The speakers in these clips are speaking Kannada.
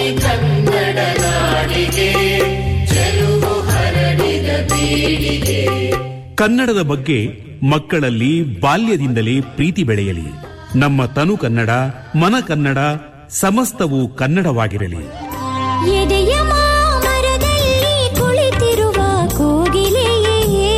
ಕನ್ನಡ ನಾಡಿಗೆ ಚೆಲುವು ಹರಡಿದ ಬೀಡಿಗೆ ಕನ್ನಡದ ಬಗ್ಗೆ ಮಕ್ಕಳಲ್ಲಿ ಬಾಲ್ಯದಿಂದಲೇ ಪ್ರೀತಿ ಬೆಳೆಯಲಿ ನಮ್ಮ ತನು ಕನ್ನಡ ಮನ ಕನ್ನಡ ಸಮಸ್ತವೂ ಕನ್ನಡವಾಗಿರಲಿ ಎದೆಯ ಮಾಮರದಲ್ಲಿ ಕುಳಿತಿರುವ ಕೋಗಿಲೆಯೇ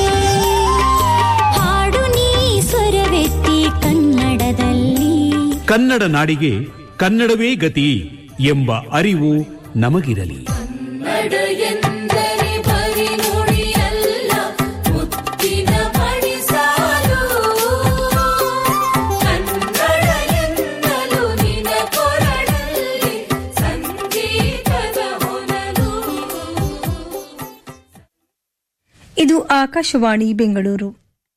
ಹಾಡು ನೀ ಸ್ವರವೆತ್ತಿ ಕನ್ನಡದಲ್ಲಿ ಕನ್ನಡ ನಾಡಿಗೆ ಕನ್ನಡವೇ ಗತಿ ಎಂಬ ಅರಿವು ನಮಗಿರಲಿ ಕನ್ನಡ ಎಂದರೆ ಬರಿ ನುಡಿಯಲ್ಲ ಮುತ್ತಿನ ಮಣಿಸಾಲು ಕನ್ನಡ ಎನ್ನಲು ನಿನ ಕೊರಳಲ್ಲಿ ಸಂಗೀತದ ಹೊನಲು ಇದು ಆಕಾಶವಾಣಿ ಬೆಂಗಳೂರು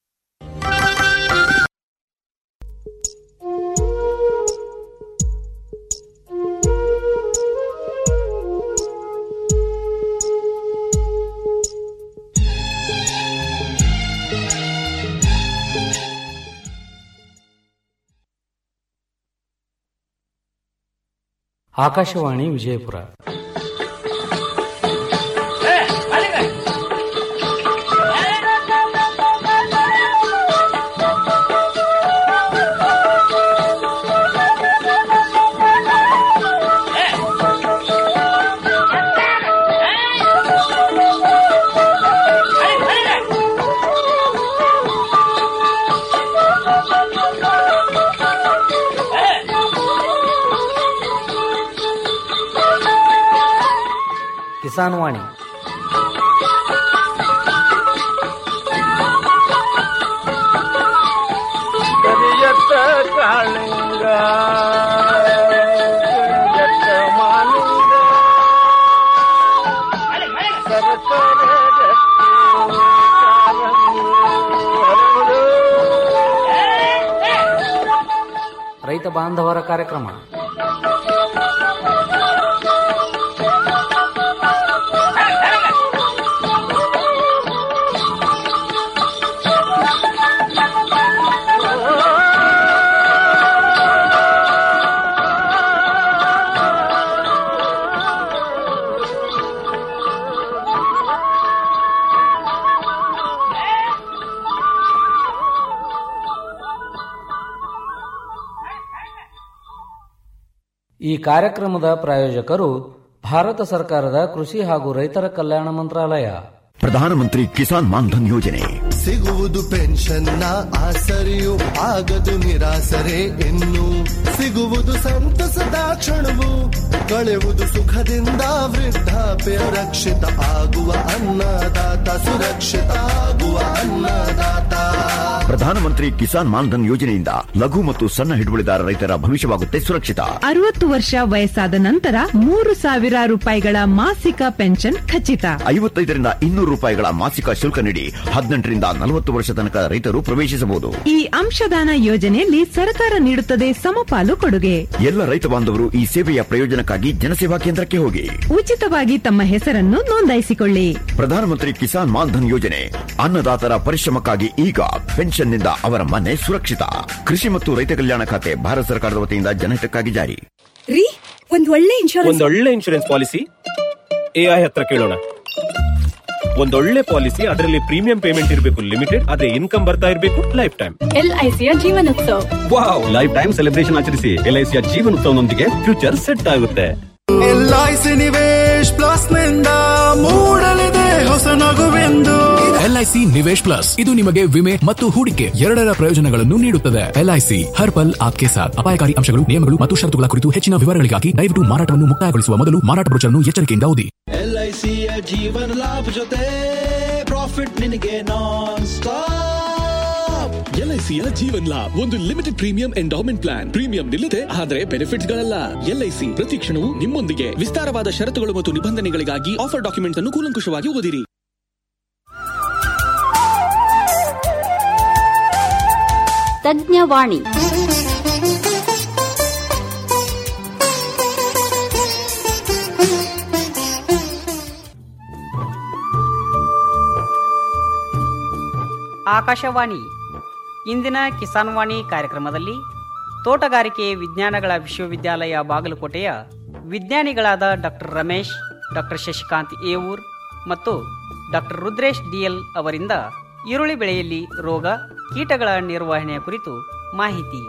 ಆಕಾಶವಾಣಿ ವಿಜಯಪುರ ಕಿಸಾನ್ ವಾಣಿ ಕರಿಯತ್ತ ಕಾಳಿಂಗ ಕರಿಯತ್ತ ಮಾಲಿಂಗ ಸರಸರ ಗಟ್ಟಿ ಕಾಲಂಗಿ ಹರಳು. ರೈತ ಬಾಂಧವರ ಕಾರ್ಯಕ್ರಮ ಈ ಕಾರ್ಯಕ್ರಮದ ಪ್ರಾಯೋಜಕರು ಭಾರತ ಸರ್ಕಾರದ ಕೃಷಿ ಹಾಗೂ ರೈತರ ಕಲ್ಯಾಣ ಮಂತ್ರಾಲಯ ಪ್ರಧಾನಮಂತ್ರಿ ಕಿಸಾನ್ ಮಾನ್ಧನ್ ಯೋಜನೆ ಸಿಗುವುದು ಪೆನ್ಷನ್ನ ಆಸರೆಯು ಆಗದು ನಿರಾಸರೆ ಇನ್ನು ಸಿಗುವುದು ಸಂತಸದ ಕ್ಷಣವು ಕಳೆಯುವುದು ಸುಖದಿಂದ ವೃದ್ಧಾಪ್ಯ ರಕ್ಷಿತ ಆಗುವ ಅನ್ನದಾತ ಸುರಕ್ಷಿತ ಆಗುವ ಅನ್ನದಾತ ಪ್ರಧಾನಮಂತ್ರಿ ಕಿಸಾನ್ ಮಾನ್ಧನ್ ಯೋಜನೆಯಿಂದ ಲಘು ಮತ್ತು ಸಣ್ಣ ಹಿಡುವಳಿದಾರ ರೈತರ ಭವಿಷ್ಯವಾಗುತ್ತೆ ಸುರಕ್ಷಿತ ಅರವತ್ತು ವರ್ಷ ವಯಸ್ಸಾದ ನಂತರ ಮೂರು ಸಾವಿರ ರೂಪಾಯಿಗಳ ಮಾಸಿಕ ಪೆನ್ಷನ್ ಖಚಿತ ಐವತ್ತೈದರಿಂದ ಇನ್ನೂರು ರೂಪಾಯಿಗಳ ಮಾಸಿಕ ಶುಲ್ಕ ನೀಡಿ ಹದಿನೆಂಟರಿಂದ ನಲವತ್ತು ವರ್ಷ ತನಕ ರೈತರು ಪ್ರವೇಶಿಸಬಹುದು ಈ ಅಂಶದಾನ ಯೋಜನೆಯಲ್ಲಿ ಸರ್ಕಾರ ನೀಡುತ್ತದೆ ಸಮಪಾಲು ಕೊಡುಗೆ ಎಲ್ಲ ರೈತ ಬಾಂಧವರು ಈ ಸೇವೆಯ ಪ್ರಯೋಜನಕ್ಕಾಗಿ ಜನಸೇವಾ ಕೇಂದ್ರಕ್ಕೆ ಹೋಗಿ ಉಚಿತವಾಗಿ ತಮ್ಮ ಹೆಸರನ್ನು ನೋಂದಾಯಿಸಿಕೊಳ್ಳಿ ಪ್ರಧಾನಮಂತ್ರಿ ಕಿಸಾನ್ ಮಾನ್ಧನ್ ಯೋಜನೆ ಅನ್ನದಾತರ ಪರಿಶ್ರಮಕ್ಕಾಗಿ ಈಗ ಪೆನ್ಷನ್ನಿಂದ ಅವರ ಮನೆ ಸುರಕ್ಷಿತ ಕೃಷಿ ಮತ್ತು ರೈತ ಕಲ್ಯಾಣ ಖಾತೆ ಭಾರತ ಸರ್ಕಾರದ ವತಿಯಿಂದ ಜನಹಿತಕ್ಕಾಗಿ ಜಾರಿ ರೀ ಒಂದ್ ಒಳ್ಳೆ ಇನ್ಶೂರೆನ್ಸ್ ಒಂದೊಳ್ಳೆ ಇನ್ಶೂರೆನ್ಸ್ ಪಾಲಿಸಿ ಎಐ ಹತ್ರ ಕೇಳೋಣ ಒಂದೊಳ್ಳೆ ಪಾಲಿಸಿ ಅದರಲ್ಲಿ ಪ್ರೀಮಿಯಂ ಪೇಮೆಂಟ್ ಇರಬೇಕು ಲಿಮಿಟೆಡ್ ಅದೇ ಇನ್ಕಮ್ ಬರ್ತಾ ಇರಬೇಕು ಲೈಫ್ ಟೈಮ್ ಎಲ್ಐಸಿಯ ಜೀವನೋತ್ಸವ ವಾವ್ ಲೈಫ್ ಟೈಮ್ ಸೆಲೆಬ್ರೇಷನ್ ಆಚರಿಸಿ ಎಲ್ಐಸಿಯ ಜೀವನೋತ್ಸವನೊಂದಿಗೆ ಫ್ಯೂಚರ್ ಸೆಟ್ ಆಗುತ್ತೆ ಎಲ್ಐಸಿ ನಿವೇಶ್ ಪ್ಲಸ್ ನಿಂದ ಮೂಡಲಿದೆ ಹೊಸ ನಗುವೆಂದು ಎಲ್ಐಸಿ ನಿವೇಶ್ ಪ್ಲಸ್ ಇದು ನಿಮಗೆ ವಿಮೆ ಮತ್ತು ಹೂಡಿಕೆ ಎರಡರ ಪ್ರಯೋಜನಗಳನ್ನು ನೀಡುತ್ತದೆ ಎಲ್ಐಸಿ ಹರ್ ಪಲ್ ಆಪ್ಕೆ ಸಾಥ್ ಅಪಾಯಕಾರಿ ಅಂಶಗಳು ನಿಯಮಗಳು ಮತ್ತು ಷರತ್ತುಗಳ ಕುರಿತು ಹೆಚ್ಚಿನ ವಿವರಗಳಿಗಾಗಿ ದಯವಿಟ್ಟು ಮಾರಾಟವನ್ನು ಮುಕ್ತಾಯಗೊಳಿಸುವ ಮೊದಲು ಮಾರಾಟ ಬ್ರೋಚರ್ನ್ನು ಎಚ್ಚರಿಕೆಯಿಂದ ಓದಿ ಎಲ್ಐಸಿಯ ಜೀವನ ಲಾಭ ಜೊತೆ ಪ್ರಾಫಿಟ್ ನಿನಗೆ ನಾನ್ ಸ್ಟಾಪ್ ಎಲ್ಐಸಿಯ ಜೀವನ್ ಲಾಭ್ ಒಂದು limited premium endowment plan premium ನಿಲ್ಲದೆ ಆದರೆ ಬೆನಿಫಿಟ್ಸ್ ಗಳಲ್ಲ ಎಲ್ಐಸಿ ಪ್ರತಿ ಕ್ಷಣವೂ ನಿಮ್ಮೊಂದಿಗೆ ವಿಸ್ತಾರವಾದ ಷರತ್ತುಗಳು ಮತ್ತು ನಿಬಂಧನೆಗಳಿಗಾಗಿ ಆಫರ್ ಡಾಕ್ಯುಮೆಂಟ್ಸ್ ಅನ್ನು ಕೂಲಂಕುಷವಾಗಿ ಓದಿರಿ ತಜ್ಞವಾಣಿ ಆಕಾಶವಾಣಿ ಇಂದಿನ ಕಿಸಾನ್ ವಾಣಿ ಕಾರ್ಯಕ್ರಮದಲ್ಲಿ ತೋಟಗಾರಿಕೆ ವಿಜ್ಞಾನಗಳ ವಿಶ್ವವಿದ್ಯಾಲಯ ಬಾಗಲಕೋಟೆಯ ವಿಜ್ಞಾನಿಗಳಾದ ಡಾಕ್ಟರ್ ರಮೇಶ್ ಡಾಕ್ಟರ್ ಶಶಿಕಾಂತ್ ಏವೂರ್ ಮತ್ತು ಡಾಕ್ಟರ್ ರುದ್ರೇಶ್ ಡಿಎಲ್ ಅವರಿಂದ ಈರುಳ್ಳಿ ಬೆಳೆಯಲ್ಲಿ ರೋಗ ಕೀಟಗಳ ನಿರ್ವಹಣೆಯ ಕುರಿತು ಮಾಹಿತಿ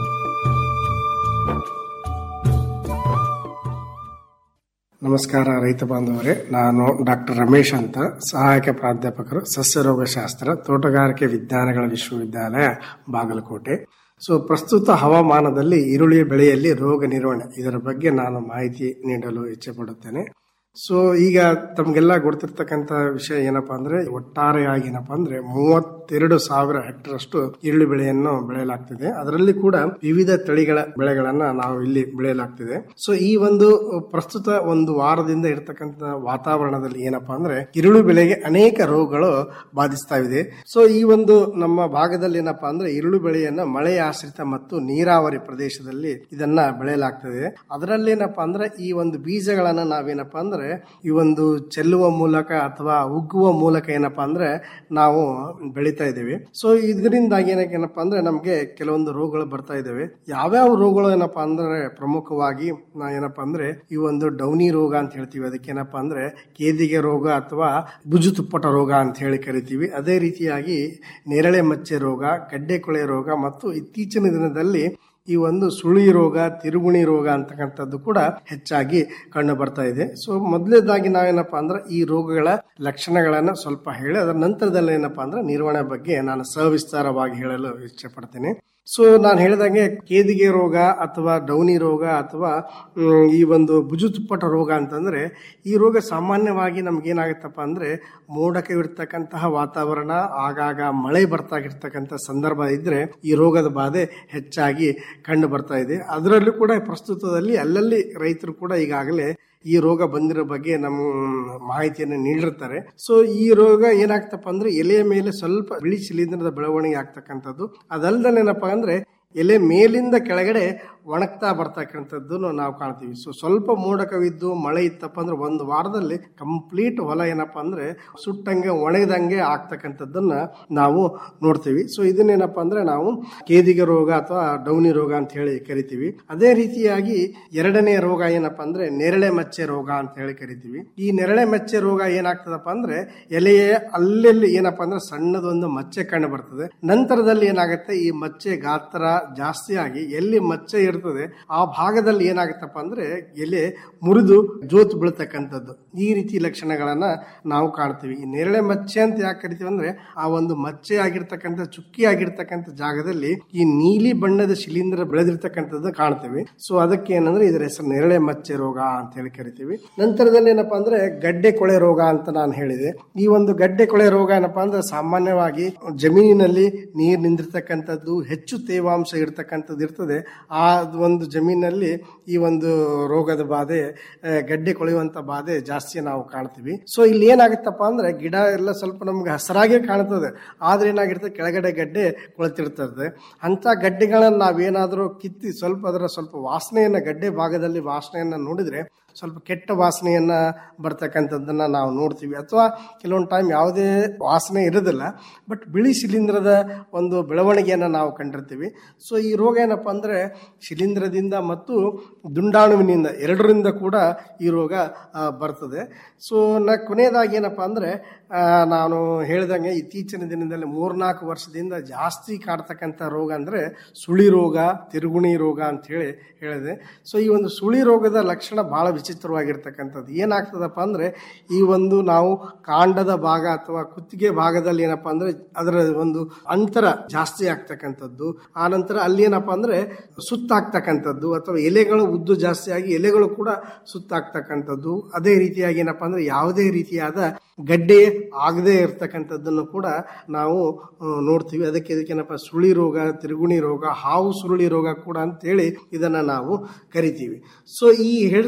ನಮಸ್ಕಾರ ರೈತ ಬಾಂಧವರೇ ನಾನು ಡಾಕ್ಟರ್ ರಮೇಶ್ ಅಂತ ಸಹಾಯಕ ಪ್ರಾಧ್ಯಾಪಕರು ಸಸ್ಯ ರೋಗಶಾಸ್ತ್ರ ತೋಟಗಾರಿಕೆ ವಿಜ್ಞಾನಗಳ ವಿಶ್ವವಿದ್ಯಾಲಯ ಬಾಗಲಕೋಟೆ ಸೊ ಪ್ರಸ್ತುತ ಹವಾಮಾನದಲ್ಲಿ ಈರುಳ್ಳಿ ಬೆಳೆಯಲ್ಲಿ ರೋಗ ನಿರ್ವಹಣೆ ಇದರ ಬಗ್ಗೆ ನಾನು ಮಾಹಿತಿ ನೀಡಲು ಇಚ್ಛೆ ಪಡುತ್ತೇನೆ ಸೊ ಈಗ ತಮ್ಗೆಲ್ಲ ಗೊತ್ತಿರ್ತಕ್ಕಂಥ ವಿಷಯ ಏನಪ್ಪಾ ಅಂದ್ರೆ ಒಟ್ಟಾರೆಯಾಗಿ ಏನಪ್ಪಾ ಅಂದ್ರೆ ಮೂವತ್ತೆರಡು ಸಾವಿರ ಹೆಕ್ಟರ್ ಅಷ್ಟು ಈರುಳ್ಳಿ ಬೆಳೆಯನ್ನು ಬೆಳೆಯಲಾಗ್ತಿದೆ ಅದರಲ್ಲಿ ಕೂಡ ವಿವಿಧ ತಳಿಗಳ ಬೆಳೆಗಳನ್ನ ನಾವು ಇಲ್ಲಿ ಬೆಳೆಯಲಾಗ್ತಿದೆ ಸೊ ಈ ಒಂದು ಪ್ರಸ್ತುತ ಒಂದು ವಾರದಿಂದ ಇರತಕ್ಕಂಥ ವಾತಾವರಣದಲ್ಲಿ ಏನಪ್ಪಾ ಅಂದ್ರೆ ಈರುಳ್ಳಿ ಬೆಳೆಗೆ ಅನೇಕ ರೋಗಗಳು ಬಾಧಿಸ್ತಾ ಇದೆ ಸೊ ಈ ಒಂದು ನಮ್ಮ ಭಾಗದಲ್ಲಿ ಏನಪ್ಪಾ ಅಂದ್ರೆ ಈರುಳ್ಳಿ ಬೆಳೆಯನ್ನ ಮಳೆ ಆಶ್ರಿತ ಮತ್ತು ನೀರಾವರಿ ಪ್ರದೇಶದಲ್ಲಿ ಇದನ್ನ ಬೆಳೆಯಲಾಗ್ತದೆ ಅದರಲ್ಲಿ ಏನಪ್ಪಾ ಅಂದ್ರೆ ಈ ಒಂದು ಬೀಜಗಳನ್ನ ನಾವೇನಪ್ಪಾ ಅಂದ್ರೆ ಈ ಒಂದು ಚೆಲ್ಲುವ ಮೂಲಕ ಅಥವಾ ಉಗ್ಗುವ ಮೂಲಕ ಏನಪ್ಪಾ ಅಂದ್ರೆ ನಾವು ಬೆಳಿತಾ ಇದ್ದೇವೆ ಸೊ ಇದರಿಂದಾಗಿ ಏನಪ್ಪ ಅಂದ್ರೆ ನಮಗೆ ಕೆಲವೊಂದು ರೋಗಗಳು ಬರ್ತಾ ಇದಾವೆ ಯಾವ್ಯಾವ ರೋಗಗಳು ಏನಪ್ಪಾ ಅಂದ್ರೆ ಪ್ರಮುಖವಾಗಿ ನಾ ಏನಪ್ಪಾ ಅಂದ್ರೆ ಈ ಒಂದು ಡೌನಿ ರೋಗ ಅಂತ ಹೇಳ್ತೀವಿ ಅದಕ್ಕೆ ಏನಪ್ಪಾ ಅಂದ್ರೆ ಕೇದಿಗೆ ರೋಗ ಅಥವಾ ಬುಜು ತುಪ್ಪಟ ರೋಗ ಅಂತ ಹೇಳಿ ಕರಿತೀವಿ ಅದೇ ರೀತಿಯಾಗಿ ನೇರಳೆ ಮಚ್ಚೆ ರೋಗ ಗಡ್ಡೆ ಕೊಳೆ ರೋಗ ಮತ್ತು ಇತ್ತೀಚಿನ ದಿನದಲ್ಲಿ ಈ ಒಂದು ಸುಳಿ ರೋಗ ತಿರುಗುಣಿ ರೋಗ ಅಂತಕ್ಕಂಥದ್ದು ಕೂಡ ಹೆಚ್ಚಾಗಿ ಕಂಡು ಬರ್ತಾ ಇದೆ ಸೊ ಮೊದಲೇದಾಗಿ ನಾವೇನಪ್ಪಾ ಅಂದ್ರೆ ಈ ರೋಗಗಳ ಲಕ್ಷಣಗಳನ್ನ ಸ್ವಲ್ಪ ಹೇಳಿ ಅದರ ನಂತರದಲ್ಲಿ ಏನಪ್ಪಾ ಅಂದ್ರೆ ನಿರ್ವಹಣೆ ಬಗ್ಗೆ ನಾನು ಸವಿಸ್ತಾರವಾಗಿ ಹೇಳಲು ಇಚ್ಛೆ ಪಡ್ತೇನೆ ಸೊ ನಾನು ಹೇಳಿದಂಗೆ ಕೇದಿಗೆ ರೋಗ ಅಥವಾ ಡೌನಿ ರೋಗ ಅಥವಾ ಮ್, ಈ ಒಂದು ಭುಜು ತುಪ್ಪಟ ರೋಗ ಅಂತಂದ್ರೆ ಈ ರೋಗ ಸಾಮಾನ್ಯವಾಗಿ ನಮ್ಗೇನಾಗುತ್ತಪ್ಪ ಅಂದ್ರೆ ಮೋಡಕವಿರ್ತಕ್ಕಂತಹ ವಾತಾವರಣ ಆಗಾಗ ಮಳೆ ಬರ್ತಾಗಿರ್ತಕ್ಕಂಥ ಸಂದರ್ಭ ಇದ್ರೆ ಈ ರೋಗದ ಬಾಧೆ ಹೆಚ್ಚಾಗಿ ಕಂಡು ಬರ್ತಾ ಇದೆ ಅದರಲ್ಲೂ ಕೂಡ ಪ್ರಸ್ತುತದಲ್ಲಿ ಅಲ್ಲಲ್ಲಿ ರೈತರು ಕೂಡ ಈಗಾಗಲೇ ಈ ರೋಗ ಬಂದಿರೋ ಬಗ್ಗೆ ನಮ್ಮ ಮಾಹಿತಿಯನ್ನು ನೀಡಿರ್ತಾರೆ ಸೊ ಈ ರೋಗ ಏನಾಗ್ತಪ್ಪ ಅಂದ್ರೆ ಎಲೆಯ ಮೇಲೆ ಸ್ವಲ್ಪ ಬಿಳಿ ಶಿಲೀಂಧ್ರದ ಬೆಳವಣಿಗೆ ಆಗ್ತಕ್ಕಂಥದ್ದು ಅದಲ್ದನೆ ಏನಪ್ಪಾ ಅಂದ್ರೆ ಎಲೆ ಮೇಲಿಂದ ಕೆಳಗಡೆ ಒಣಗ್ತಾ ಬರ್ತಕ್ಕಂಥದ್ದನ್ನು ನಾವು ಕಾಣ್ತೀವಿ ಸೊ ಸ್ವಲ್ಪ ಮೋಡಕವಿದ್ದು ಮಳೆ ಇತ್ತಪ್ಪ ಅಂದ್ರೆ ಒಂದು ವಾರದಲ್ಲಿ ಕಂಪ್ಲೀಟ್ ಹೊಲ ಏನಪ್ಪಾ ಅಂದ್ರೆ ಸುಟ್ಟಂಗೆ ಒಣಗಿದಂಗೆ ಆಗ್ತಕ್ಕಂಥದ್ದನ್ನ ನಾವು ನೋಡ್ತೀವಿ ಸೊ ಇದನ್ನೇನಪ್ಪ ಅಂದ್ರೆ ನಾವು ಕೇದಿಗೆ ರೋಗ ಅಥವಾ ಡೌನಿ ರೋಗ ಅಂತ ಹೇಳಿ ಕರಿತೀವಿ ಅದೇ ರೀತಿಯಾಗಿ ಎರಡನೇ ರೋಗ ಏನಪ್ಪಾ ಅಂದ್ರೆ ನೆರಳೆ ಮಚ್ಚೆ ರೋಗ ಅಂತ ಹೇಳಿ ಕರಿತೀವಿ ಈ ನೆರಳೆ ಮಚ್ಚೆ ರೋಗ ಏನಾಗ್ತದಪ್ಪ ಅಂದ್ರೆ ಎಲೆಯ ಅಲ್ಲೆಲ್ಲಿ ಏನಪ್ಪಾ ಅಂದ್ರೆ ಸಣ್ಣದೊಂದು ಮಚ್ಚೆ ಕಂಡು ಬರ್ತದೆ ನಂತರದಲ್ಲಿ ಏನಾಗುತ್ತೆ ಈ ಮಚ್ಚೆ ಗಾತ್ರ ಜಾಸ್ತಿ ಆಗಿ ಎಲ್ಲಿ ಮಚ್ಚೆ ಇರ್ತದೆ ಆ ಭಾಗದಲ್ಲಿ ಏನಾಗುತ್ತಪ್ಪ ಅಂದ್ರೆ ಎಲೆ ಮುರಿದು ಜೋತು ಬೀಳ್ತಕ್ಕಂಥದ್ದು ಈ ರೀತಿ ಲಕ್ಷಣಗಳನ್ನ ನಾವು ಕಾಣ್ತೀವಿ ಈ ನೇರಳೆ ಮಚ್ಚೆ ಅಂತ ಯಾಕೆ ಕರಿತೀವಿ ಅಂದ್ರೆ ಆ ಒಂದು ಮಚ್ಚೆ ಆಗಿರ್ತಕ್ಕಂಥ ಚುಕ್ಕಿ ಆಗಿರ್ತಕ್ಕಂಥ ಜಾಗದಲ್ಲಿ ಈ ನೀಲಿ ಬಣ್ಣದ ಶಿಲೀಂಧ್ರ ಬೆಳೆದಿರ್ತಕ್ಕಂಥದ್ದು ಕಾಣ್ತೀವಿ ಸೊ ಅದಕ್ಕೆ ಏನಂದ್ರೆ ಇದರ ಹೆಸರು ನೇರಳೆ ಮಚ್ಚೆ ರೋಗ ಅಂತ ಹೇಳಿ ಕರಿತೀವಿ ನಂತರದಲ್ಲಿ ಏನಪ್ಪಾ ಅಂದ್ರೆ ಗಡ್ಡೆ ಕೊಳೆ ರೋಗ ಅಂತ ನಾನು ಹೇಳಿದೆ ಈ ಒಂದು ಗಡ್ಡೆ ಕೊಳೆ ರೋಗ ಏನಪ್ಪಾ ಅಂದ್ರೆ ಸಾಮಾನ್ಯವಾಗಿ ಜಮೀನಿನಲ್ಲಿ ನೀರು ನಿಂದಿರ್ತಕ್ಕಂಥದ್ದು ಹೆಚ್ಚು ತೇವಾಂಶ ಇರ್ತಕ್ಕಂಥದ್ದು ಇರ್ತದೆ ಆ ಒಂದು ಜಮೀನಲ್ಲಿ ಈ ಒಂದು ರೋಗದ ಬಾಧೆ ಆ, ಗಡ್ಡೆ ಕೊಳೆಯುವಂತ ಬಾಧೆ ಜಾಸ್ತಿ ನಾವು ಕಾಣ್ತೀವಿ ಸೊ ಇಲ್ಲಿ ಏನಾಗುತ್ತಪ್ಪ ಅಂದ್ರೆ ಗಿಡ ಎಲ್ಲ ಸ್ವಲ್ಪ ನಮ್ಗೆ ಹಸರಾಗೆ ಕಾಣ್ತದೆ ಆದ್ರೆ ಏನಾಗಿರ್ತದೆ ಕೆಳಗಡೆ ಗಡ್ಡೆ ಕೊಳೆತಿರ್ತದೆ ಅಂತ ಗಡ್ಡೆಗಳನ್ನ ನಾವೇನಾದ್ರೂ ಕಿತ್ತಿ ಸ್ವಲ್ಪ ಅದರ ಸ್ವಲ್ಪ ವಾಸನೆಯನ್ನ ಗಡ್ಡೆ ಭಾಗದಲ್ಲಿ ವಾಸನೆಯನ್ನ ನೋಡಿದ್ರೆ ಸ್ವಲ್ಪ ಕೆಟ್ಟ ವಾಸನೆಯನ್ನ ಬರ್ತಕ್ಕಂಥದ್ದನ್ನ ನಾವು ನೋಡ್ತೀವಿ ಅಥವಾ ಕೆಲವೊಂದು ಟೈಮ್ ಯಾವುದೇ ವಾಸನೆ ಇರೋದಿಲ್ಲ ಬಟ್ ಬಿಳಿ ಶಿಲೀಂಧ್ರದ ಒಂದು ಬೆಳವಣಿಗೆಯನ್ನು ನಾವು ಕಂಡಿರ್ತೀವಿ ಸೊ ಈ ರೋಗ ಏನಪ್ಪ ಅಂದ್ರೆ ಶಿಲೀಂಧ್ರದಿಂದ ಮತ್ತು ದುಂಡಾಣುವಿನಿಂದ ಎರಡರಿಂದ ಕೂಡ ಈ ರೋಗ ಆ, ಬರ್ತದೆ ಸೊ ನ ಕೊನೆಯದಾಗಿ ಏನಪ್ಪ ಅಂದ್ರೆ ಆ, ನಾನು ಹೇಳ್ದಂಗೆ ಇತ್ತೀಚಿನ ದಿನದಲ್ಲಿ ಮೂರ್ನಾಲ್ಕು ವರ್ಷದಿಂದ ಜಾಸ್ತಿ ಕಾಡ್ತಕ್ಕಂಥ ರೋಗ ಅಂದ್ರೆ ಸುಳಿ ರೋಗ ತಿರುಗುಣಿ ರೋಗ ಅಂತ ಹೇಳಿ ಹೇಳಿದೆ ಸೊ ಈ ಒಂದು ಸುಳಿ ರೋಗದ ಲಕ್ಷಣ ಬಹಳ ವಿಚಿತ್ರವಾಗಿರ್ತಕ್ಕಂಥದ್ದು ಏನಾಗ್ತದಪ್ಪ ಅಂದ್ರೆ ಈ ಒಂದು ನಾವು ಕಾಂಡದ ಭಾಗ ಅಥವಾ ಕುತ್ತಿಗೆ ಭಾಗದಲ್ಲಿ ಏನಪ್ಪಾ ಅಂದ್ರೆ ಅದರ ಒಂದು ಅಂತರ ಜಾಸ್ತಿ ಆಗ್ತಕ್ಕಂಥದ್ದು ಆ ನಂತರ ಅಲ್ಲಿ ಏನಪ್ಪಾ ಅಂದ್ರೆ ಸುತ್ತಾಗ್ತಕ್ಕಂಥದ್ದು ಅಥವಾ ಎಲೆಗಳು ಉದ್ದು ಜಾಸ್ತಿ ಆಗಿ ಎಲೆಗಳು ಕೂಡ ಸುತ್ತಾಗ್ತಕ್ಕಂಥದ್ದು ಅದೇ ರೀತಿಯಾಗಿ ಏನಪ್ಪಾ ಅಂದ್ರೆ ಯಾವುದೇ ರೀತಿಯಾದ ಗಡ್ಡೆ ಆಗದೆ ಇರ್ತಕ್ಕಂಥದ್ದನ್ನು ಕೂಡ ನಾವು ಆ, ನೋಡ್ತೀವಿ ಅದಕ್ಕೆ ಇದಕ್ಕೇನಪ್ಪ ಸುಳಿ ರೋಗ ತಿರುಗುಣಿ ರೋಗ ಹಾವು ಸುರುಳಿ ರೋಗ ಕೂಡ ಅಂತೇಳಿ ಇದನ್ನ ನಾವು ಕರಿತೀವಿ ಸೊ ಈ ಹೇಳ್ತಕ್ಕಂಥ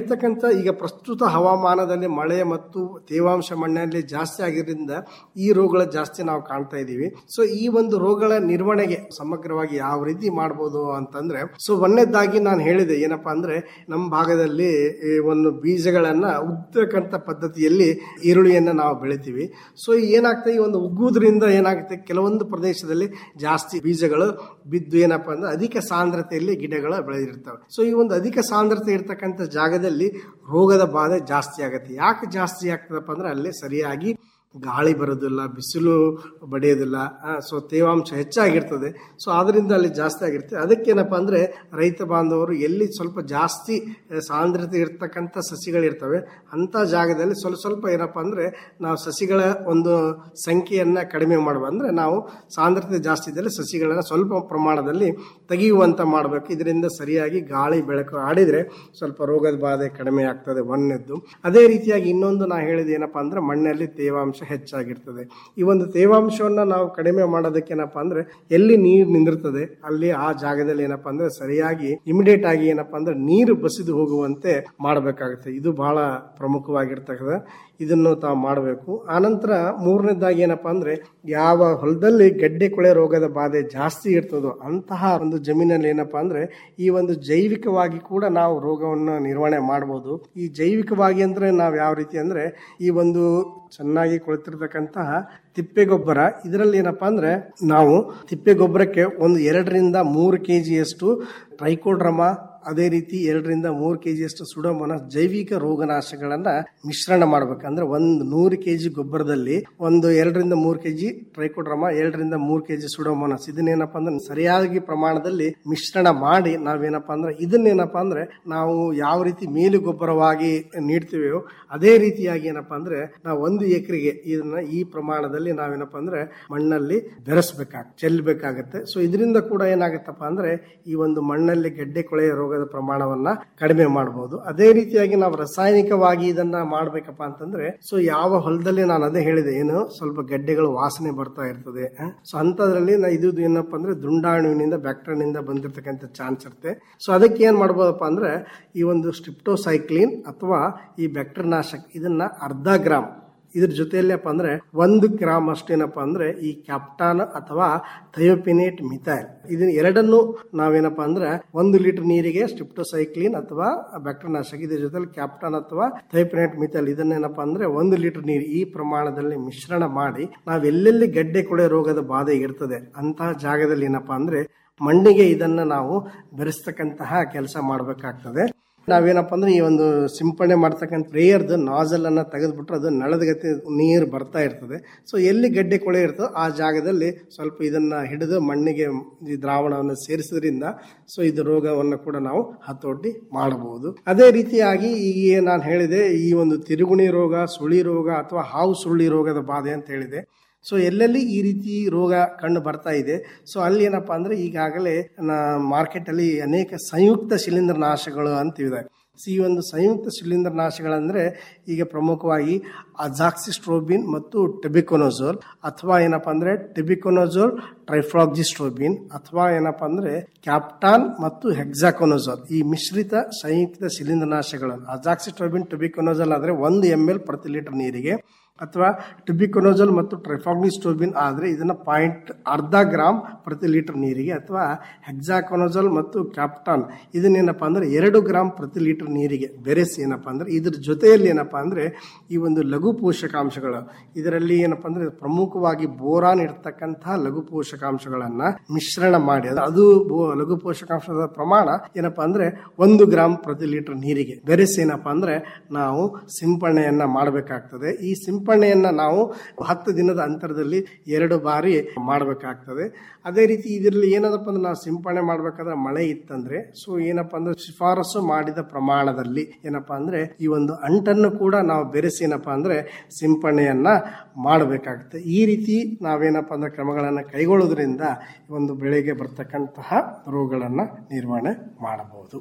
ಸಮೇತ ಈಗ ಪ್ರಸ್ತುತ ಹವಾಮಾನದಲ್ಲಿ ಮಳೆ ಮತ್ತು ತೇವಾಂಶ ಮಣ್ಣಿನಲ್ಲಿ ಜಾಸ್ತಿ ಆಗಿರೋದ್ರಿಂದ ಈ ರೋಗಗಳು ಜಾಸ್ತಿ ನಾವು ಕಾಣ್ತಾ ಇದ್ದೀವಿ ಸೊ ಈ ಒಂದು ರೋಗಗಳ ನಿರ್ವಹಣೆಗೆ ಸಮಗ್ರವಾಗಿ ಯಾವ ರೀತಿ ಮಾಡ್ಬೋದು ಅಂತಂದ್ರೆ ಸೊ ಒಂದನೇದಾಗಿ ನಾನು ಹೇಳಿದೆ ಏನಪ್ಪಾ ಅಂದ್ರೆ ನಮ್ಮ ಭಾಗದಲ್ಲಿ ಈ ಒಂದು ಬೀಜಗಳನ್ನ ಉದ್ದಕ್ಕಂತ ಪದ್ಧತಿಯಲ್ಲಿ ಈರುಳ್ಳಿಯನ್ನ ನಾವು ಬೆಳಿತೀವಿ ಸೊ ಏನಾಗ್ತದೆ ಈ ಒಂದು ಉಗ್ಗುವುದರಿಂದ ಏನಾಗುತ್ತೆ ಕೆಲವೊಂದು ಪ್ರದೇಶದಲ್ಲಿ ಜಾಸ್ತಿ ಬೀಜಗಳು ಬಿದ್ದು ಏನಪ್ಪಾ ಅಂದ್ರೆ ಅಧಿಕ ಸಾಂದ್ರತೆಯಲ್ಲಿ ಗಿಡಗಳು ಬೆಳೆದಿರ್ತವೆ ಸೊ ಈ ಒಂದು ಅಧಿಕ ಸಾಂದ್ರತೆ ಇರ್ತಕ್ಕಂಥ ಜಾಗದಲ್ಲಿ ರೋಗದ ಬಾಧೆ ಜಾಸ್ತಿ ಆಗುತ್ತೆ ಯಾಕೆ ಜಾಸ್ತಿ ಆಗ್ತದಪ್ಪ ಅಂದ್ರೆ ಅಲ್ಲಿ ಸರಿಯಾಗಿ ಗಾಳಿ ಬರೋದಿಲ್ಲ ಬಿಸಿಲು ಬಡಿಯೋದಿಲ್ಲ ಸೊ ತೇವಾಂಶ ಹೆಚ್ಚಾಗಿರ್ತದೆ ಸೊ ಅದರಿಂದ ಅಲ್ಲಿ ಜಾಸ್ತಿ ಆಗಿರ್ತದೆ ಅದಕ್ಕೇನಪ್ಪ ಅಂದ್ರೆ ರೈತ ಬಾಂಧವರು ಎಲ್ಲಿ ಸ್ವಲ್ಪ ಜಾಸ್ತಿ ಆ, ಸಾಂದ್ರತೆ ಇರ್ತಕ್ಕಂಥ ಸಸಿಗಳಿರ್ತವೆ ಅಂತ ಜಾಗದಲ್ಲಿ ಸ್ವಲ್ಪ ಸ್ವಲ್ಪ ಏನಪ್ಪ ಅಂದ್ರೆ ನಾವು ಸಸಿಗಳ ಒಂದು ಸಂಖ್ಯೆಯನ್ನ ಕಡಿಮೆ ಮಾಡುವ ಅಂದ್ರೆ ನಾವು ಸಾಂದ್ರತೆ ಜಾಸ್ತಿ ಇದ್ದಲ್ಲಿ ಸಸಿಗಳನ್ನ ಸ್ವಲ್ಪ ಪ್ರಮಾಣದಲ್ಲಿ ತೆಗೆಯುವಂತ ಮಾಡಬೇಕು ಇದರಿಂದ ಸರಿಯಾಗಿ ಗಾಳಿ ಬೆಳಕು ಆಡಿದ್ರೆ ಸ್ವಲ್ಪ ರೋಗದ ಬಾಧೆ ಕಡಿಮೆ ಆಗ್ತದೆ ಒಂದನೇದ್ದು ಅದೇ ರೀತಿಯಾಗಿ ಇನ್ನೊಂದು ನಾ ಹೇಳಿದ ಏನಪ್ಪಾ ಅಂದ್ರೆ ಮಣ್ಣಲ್ಲಿ ತೇವಾಂಶ ಹೆಚ್ಚಾಗಿರ್ತದೆ ಈ ಒಂದು ತೇವಾಂಶವನ್ನ ನಾವು ಕಡಿಮೆ ಮಾಡೋದಕ್ಕೆ ಏನಪ್ಪಾ ಅಂದ್ರೆ ಎಲ್ಲಿ ನೀರು ನಿಂದಿರ್ತದೆ ಅಲ್ಲಿ ಆ ಜಾಗದಲ್ಲಿ ಏನಪ್ಪಾ ಅಂದ್ರೆ ಸರಿಯಾಗಿ ಇಮಿಡಿಯೇಟ್ ಆಗಿ ಏನಪ್ಪಾ ಅಂದ್ರೆ ನೀರು ಬಸಿದು ಹೋಗುವಂತೆ ಮಾಡಬೇಕಾಗುತ್ತೆ ಇದು ಬಹಳ ಪ್ರಮುಖವಾಗಿರ್ತಕ್ಕಂಥ ಇದನ್ನು ತಾವು ಮಾಡಬೇಕು ಆನಂತರ ಮೂರನೇದಾಗಿ ಏನಪ್ಪಾ ಅಂದ್ರೆ ಯಾವ ಹೊಲದಲ್ಲಿ ಗಡ್ಡೆ ಕೊಳೆ ರೋಗದ ಬಾಧೆ ಜಾಸ್ತಿ ಇರ್ತದೋ ಅಂತಹ ಒಂದು ಜಮೀನಲ್ಲಿ ಏನಪ್ಪಾ ಅಂದ್ರೆ ಈ ಒಂದು ಜೈವಿಕವಾಗಿ ಕೂಡ ನಾವು ರೋಗವನ್ನು ನಿರ್ವಹಣೆ ಮಾಡಬಹುದು ಈ ಜೈವಿಕವಾಗಿ ಅಂದ್ರೆ ನಾವು ಯಾವ ರೀತಿ ಅಂದ್ರೆ ಈ ಒಂದು ಚೆನ್ನಾಗಿ ಕೊಳ್ತಿರ್ತಕ್ಕಂತಹ ತಿಪ್ಪೆ ಗೊಬ್ಬರ ಇದರಲ್ಲಿ ಏನಪ್ಪಾ ಅಂದ್ರೆ ನಾವು ತಿಪ್ಪೆ ಗೊಬ್ಬರಕ್ಕೆ ಒಂದು ಎರಡರಿಂದ ಮೂರು ಕೆ ಜಿಯಷ್ಟು ಟ್ರೈಕೋಡ್ರಮಾ ಅದೇ ರೀತಿ ಎರಡರಿಂದ ಮೂರು ಕೆ ಜಿಯಷ್ಟು ಸುಡೋಮೋನ ಜೈವಿಕ ರೋಗನಾಶಗಳನ್ನ ಮಿಶ್ರಣ ಮಾಡ್ಬೇಕು ಅಂದ್ರೆ ಒಂದು ನೂರು ಕೆ ಜಿ ಗೊಬ್ಬರದಲ್ಲಿ ಒಂದು ಎರಡರಿಂದ ಮೂರು ಕೆ ಜಿ ಟ್ರೈಕೋಡ್ರಮಾ ಎರಡರಿಂದ ಮೂರು ಕೆ ಜಿ ಸುಡೋಮೋನಸ್ ಇದನ್ನೇನಪ್ಪ ಅಂದ್ರೆ ಸರಿಯಾಗಿ ಪ್ರಮಾಣದಲ್ಲಿ ಮಿಶ್ರಣ ಮಾಡಿ ನಾವೇನಪ್ಪ ಅಂದ್ರೆ ಇದನ್ನೇನಪ್ಪ ಅಂದ್ರೆ ನಾವು ಯಾವ ರೀತಿ ಮೇಲು ಗೊಬ್ಬರವಾಗಿ ನೀಡ್ತೀವೋ ಅದೇ ರೀತಿಯಾಗಿ ಏನಪ್ಪಾ ಅಂದ್ರೆ ನಾವು ಒಂದು ಎಕರೆಗೆ ಇದನ್ನ ಈ ಪ್ರಮಾಣದಲ್ಲಿ ನಾವೇನಪ್ಪ ಅಂದ್ರೆ ಮಣ್ಣಲ್ಲಿ ಬೆರೆಸ್ಬೇಕಾಗ ಚೆಲ್ಲಬೇಕಾಗತ್ತೆ ಸೊ ಇದರಿಂದ ಕೂಡ ಏನಾಗುತ್ತಪ್ಪ ಅಂದ್ರೆ ಈ ಒಂದು ಮಣ್ಣಲ್ಲಿ ಗೆಡ್ಡೆ ಕೊಳೆಯ ರೋಗದ ಪ್ರಮಾಣವನ್ನ ಕಡಿಮೆ ಮಾಡಬಹುದು ಅದೇ ರೀತಿಯಾಗಿ ನಾವು ರಾಸಾಯನಿಕವಾಗಿ ಇದನ್ನ ಮಾಡ್ಬೇಕಪ್ಪ ಅಂತಂದ್ರೆ ಸೊ ಯಾವ ಹೊಲದಲ್ಲಿ ನಾನು ಅದೇ ಹೇಳಿದೆ ಏನು ಸ್ವಲ್ಪ ಗಡ್ಡೆಗಳು ವಾಸನೆ ಬರ್ತಾ ಇರ್ತದೆ ಸೊ ಅಂತದ್ರಲ್ಲಿ ನಾ ಇದು ಏನಪ್ಪಾ ಅಂದ್ರೆ ದುಂಡಾಣುವಿನಿಂದ ಬ್ಯಾಕ್ಟೀರಿಯಾನಿಂದ ಬಂದಿರತಕ್ಕಂಥ ಚಾನ್ಸ್ ಇರುತ್ತೆ ಸೊ ಅದಕ್ಕೆ ಏನ್ ಮಾಡ್ಬೋದಪ್ಪ ಅಂದ್ರೆ ಈ ಒಂದು ಸ್ಟ್ರಿಪ್ಟೋಸೈಕ್ಲಿನ್ ಅಥವಾ ಈ ಬ್ಯಾಕ್ಟೀರಿಯಾ ನಾಶಕ್ ಇದನ್ನ ಅರ್ಧ ಗ್ರಾಮ್ ಇದ್ರ ಜೊತೆಯಲ್ಲಪ್ಪ ಅಂದ್ರೆ ಒಂದು ಗ್ರಾಮ್ ಅಷ್ಟೇನಪ್ಪ ಅಂದ್ರೆ ಈ ಕ್ಯಾಪ್ಟಾನ್ ಅಥವಾ ಥಯೋಪಿನೇಟ್ ಮಿಥೈಲ್ ಇದನ್ನ ಎರಡನ್ನು ನಾವೇನಪ್ಪ ಅಂದ್ರೆ ಒಂದು ಲೀಟರ್ ನೀರಿಗೆ ಸ್ಟ್ರಿಪ್ಟೋಸೈಕ್ಲಿನ್ ಅಥವಾ ಬ್ಯಾಕ್ಟೀರಿಯಾ ನಾಶಕ ಇದ್ರ ಜೊತೆಲಿ ಕ್ಯಾಪ್ಟಾನ್ ಅಥವಾ ಥಯೋಪಿನೇಟ್ ಮಿಥೈಲ್ ಇದನ್ನೇನಪ್ಪ ಅಂದ್ರೆ ಒಂದು ಲೀಟರ್ ನೀರು ಈ ಪ್ರಮಾಣದಲ್ಲಿ ಮಿಶ್ರಣ ಮಾಡಿ ನಾವ್ ಎಲ್ಲೆಲ್ಲಿ ಗಡ್ಡೆ ಕೊಳೆ ರೋಗದ ಬಾಧೆ ಇರ್ತದೆ ಅಂತಹ ಜಾಗದಲ್ಲಿ ಏನಪ್ಪಾ ಅಂದ್ರೆ ಮಣ್ಣಿಗೆ ಇದನ್ನ ನಾವು ಬೆರೆಸ್ತಕ್ಕಂತಹ ಕೆಲಸ ಮಾಡಬೇಕಾಗ್ತದೆ ನಾವೇನಪ್ಪ ಅಂದ್ರೆ ಈ ಒಂದು ಸಿಂಪಡಣೆ ಮಾಡ್ತಕ್ಕಂಥ ಪ್ರೇಯರ್ದು ನಾಜಲ್ ಅನ್ನ ತೆಗೆದ್ಬಿಟ್ರೆ ಅದು ನಳದಗತಿ ನೀರು ಬರ್ತಾ ಇರ್ತದೆ ಸೊ ಎಲ್ಲಿ ಗಡ್ಡೆ ಕೊಳೆ ಇರ್ತದೋ ಆ ಜಾಗದಲ್ಲಿ ಸ್ವಲ್ಪ ಇದನ್ನ ಹಿಡಿದು ಮಣ್ಣಿಗೆ ಈ ದ್ರಾವಣವನ್ನು ಸೇರಿಸೋದ್ರಿಂದ ಸೊ ಇದು ರೋಗವನ್ನು ಕೂಡ ನಾವು ಹತೋಟಿ ಮಾಡಬಹುದು ಅದೇ ರೀತಿಯಾಗಿ ಈಗ ನಾನು ಹೇಳಿದೆ ಈ ಒಂದು ತಿರುಗುಣಿ ರೋಗ ಸುಳಿ ರೋಗ ಅಥವಾ ಹಾವು ಸುರುಳಿ ರೋಗದ ಬಾಧೆ ಅಂತ ಹೇಳಿದೆ ಸೊ ಎಲ್ಲೆಲ್ಲಿ ಈ ರೀತಿ ರೋಗ ಕಂಡು ಬರ್ತಾ ಇದೆ ಸೊ ಅಲ್ಲಿ ಏನಪ್ಪಾ ಅಂದ್ರೆ ಈಗಾಗಲೇ ಮಾರ್ಕೆಟ್ ಅಲ್ಲಿ ಅನೇಕ ಸಂಯುಕ್ತ ಶಿಲೀಂಧ್ರ ನಾಶಗಳು ಅಂತಿದೆ ಸೊ ಈ ಒಂದು ಸಂಯುಕ್ತ ಶಿಲೀಂಧ್ರ ನಾಶಗಳಂದ್ರೆ ಈಗ ಪ್ರಮುಖವಾಗಿ ಅಜಾಕ್ಸಿಸ್ಟ್ರೋಬಿನ್ ಮತ್ತು ಟೆಬಿಕೊನೋಜೋಲ್ ಅಥವಾ ಏನಪ್ಪಾ ಅಂದ್ರೆ ಟೆಬಿಕೊನೋಜೋಲ್ ಟ್ರೈಫ್ಲಾಕ್ಸಿಸ್ಟ್ರೋಬಿನ್ ಅಥವಾ ಏನಪ್ಪಾ ಅಂದ್ರೆ ಕ್ಯಾಪ್ಟಾನ್ ಮತ್ತು ಹೆಕ್ಸಾಕೊನೋಜೋಲ್ ಈ ಮಿಶ್ರಿತ ಸಂಯುಕ್ತ ಶಿಲೀಂಧ್ರನಾಶಗಳು ಅಜಾಕ್ಸಿಸ್ಟ್ರೋಬಿನ್ ಟೆಬಿಕೊನೋಜೋಲ್ ಆದ್ರೆ ಒಂದು ಎಂ ಎಲ್ ಪ್ರತಿ ಲೀಟರ್ ನೀರಿಗೆ ಅಥವಾ ಟಿಬಿಕೊನೋಜಲ್ ಮತ್ತು ಟ್ರೈಫಾಗ್ನಿಸ್ಟೋಬಿನ್ ಆದರೆ ಇದನ್ನ ಪಾಯಿಂಟ್ ಅರ್ಧ ಗ್ರಾಮ್ ಪ್ರತಿ ಲೀಟರ್ ನೀರಿಗೆ ಅಥವಾ ಹೆಕ್ಸಾಕೊನೋಜಲ್ ಮತ್ತು ಕ್ಯಾಪ್ಟಾನ್ ಇದನ್ನೇನಪ್ಪ ಅಂದ್ರೆ ಎರಡು ಗ್ರಾಮ್ ಪ್ರತಿ ಲೀಟರ್ ನೀರಿಗೆ ಬೆರೆಸಿ ಏನಪ್ಪಾ ಅಂದ್ರೆ ಇದ್ರ ಜೊತೆಯಲ್ಲಿ ಏನಪ್ಪಾ ಅಂದ್ರೆ ಈ ಒಂದು ಲಘು ಪೋಷಕಾಂಶಗಳು ಇದರಲ್ಲಿ ಏನಪ್ಪಾ ಅಂದ್ರೆ ಪ್ರಮುಖವಾಗಿ ಬೋರಾನ್ ಇರ್ತಕ್ಕಂತಹ ಲಘು ಪೋಷಕಾಂಶಗಳನ್ನ ಮಿಶ್ರಣ ಮಾಡಿ ಅದು- ಅದು ಬೋ- ಲಘು ಪೋಷಕಾಂಶದ ಪ್ರಮಾಣ ಏನಪ್ಪಾ ಅಂದ್ರೆ ಒಂದು ಗ್ರಾಮ್ ಪ್ರತಿ ಲೀಟರ್ ನೀರಿಗೆ ಬೆರೆಸಿ ಏನಪ್ಪಾ ಅಂದ್ರೆ ನಾವು ಸಿಂಪರಣೆಯನ್ನ ಮಾಡಬೇಕಾಗ್ತದೆ ಈ ಸಿಂಪರಣೆಯನ್ನ ನಾವು ಹತ್ತು ದಿನದ ಅಂತರದಲ್ಲಿ ಎರಡು ಬಾರಿ ಮಾಡಬೇಕಾಗ್ತದೆ ಅದೇ ರೀತಿ ಇದರಲ್ಲಿ ಏನದಪ್ಪ ಅಂದ್ರೆ ನಾವು ಸಿಂಪರಣೆ ಮಾಡ್ಬೇಕಾದ್ರೆ ಮಳೆ ಇತ್ತಂದ್ರೆ ಸೊ ಏನಪ್ಪಾ ಅಂದ್ರೆ ಶಿಫಾರಸು ಮಾಡಿದ ಪ್ರಮಾಣದಲ್ಲಿ ಏನಪ್ಪಾ ಅಂದ್ರೆ ಈ ಒಂದು ಅಂಟನ್ನು ಕೂಡ ನಾವು ಬೆರೆಸಿ ಏನಪ್ಪಾ ಅಂದ್ರೆ ಸಿಂಪರಣೆಯನ್ನ ಮಾಡಬೇಕಾಗುತ್ತೆ ಈ ರೀತಿ ನಾವೇನಪ್ಪಾ ಅಂದ್ರೆ ಕ್ರಮಗಳನ್ನ ಕೈಗೊಳ್ಳೋದ್ರಿಂದ ಒಂದು ಬೆಳೆಗೆ ಬರ್ತಕ್ಕಂತಹ ರೋಗಗಳನ್ನ ನಿರ್ವಹಣೆ ಮಾಡಬಹುದು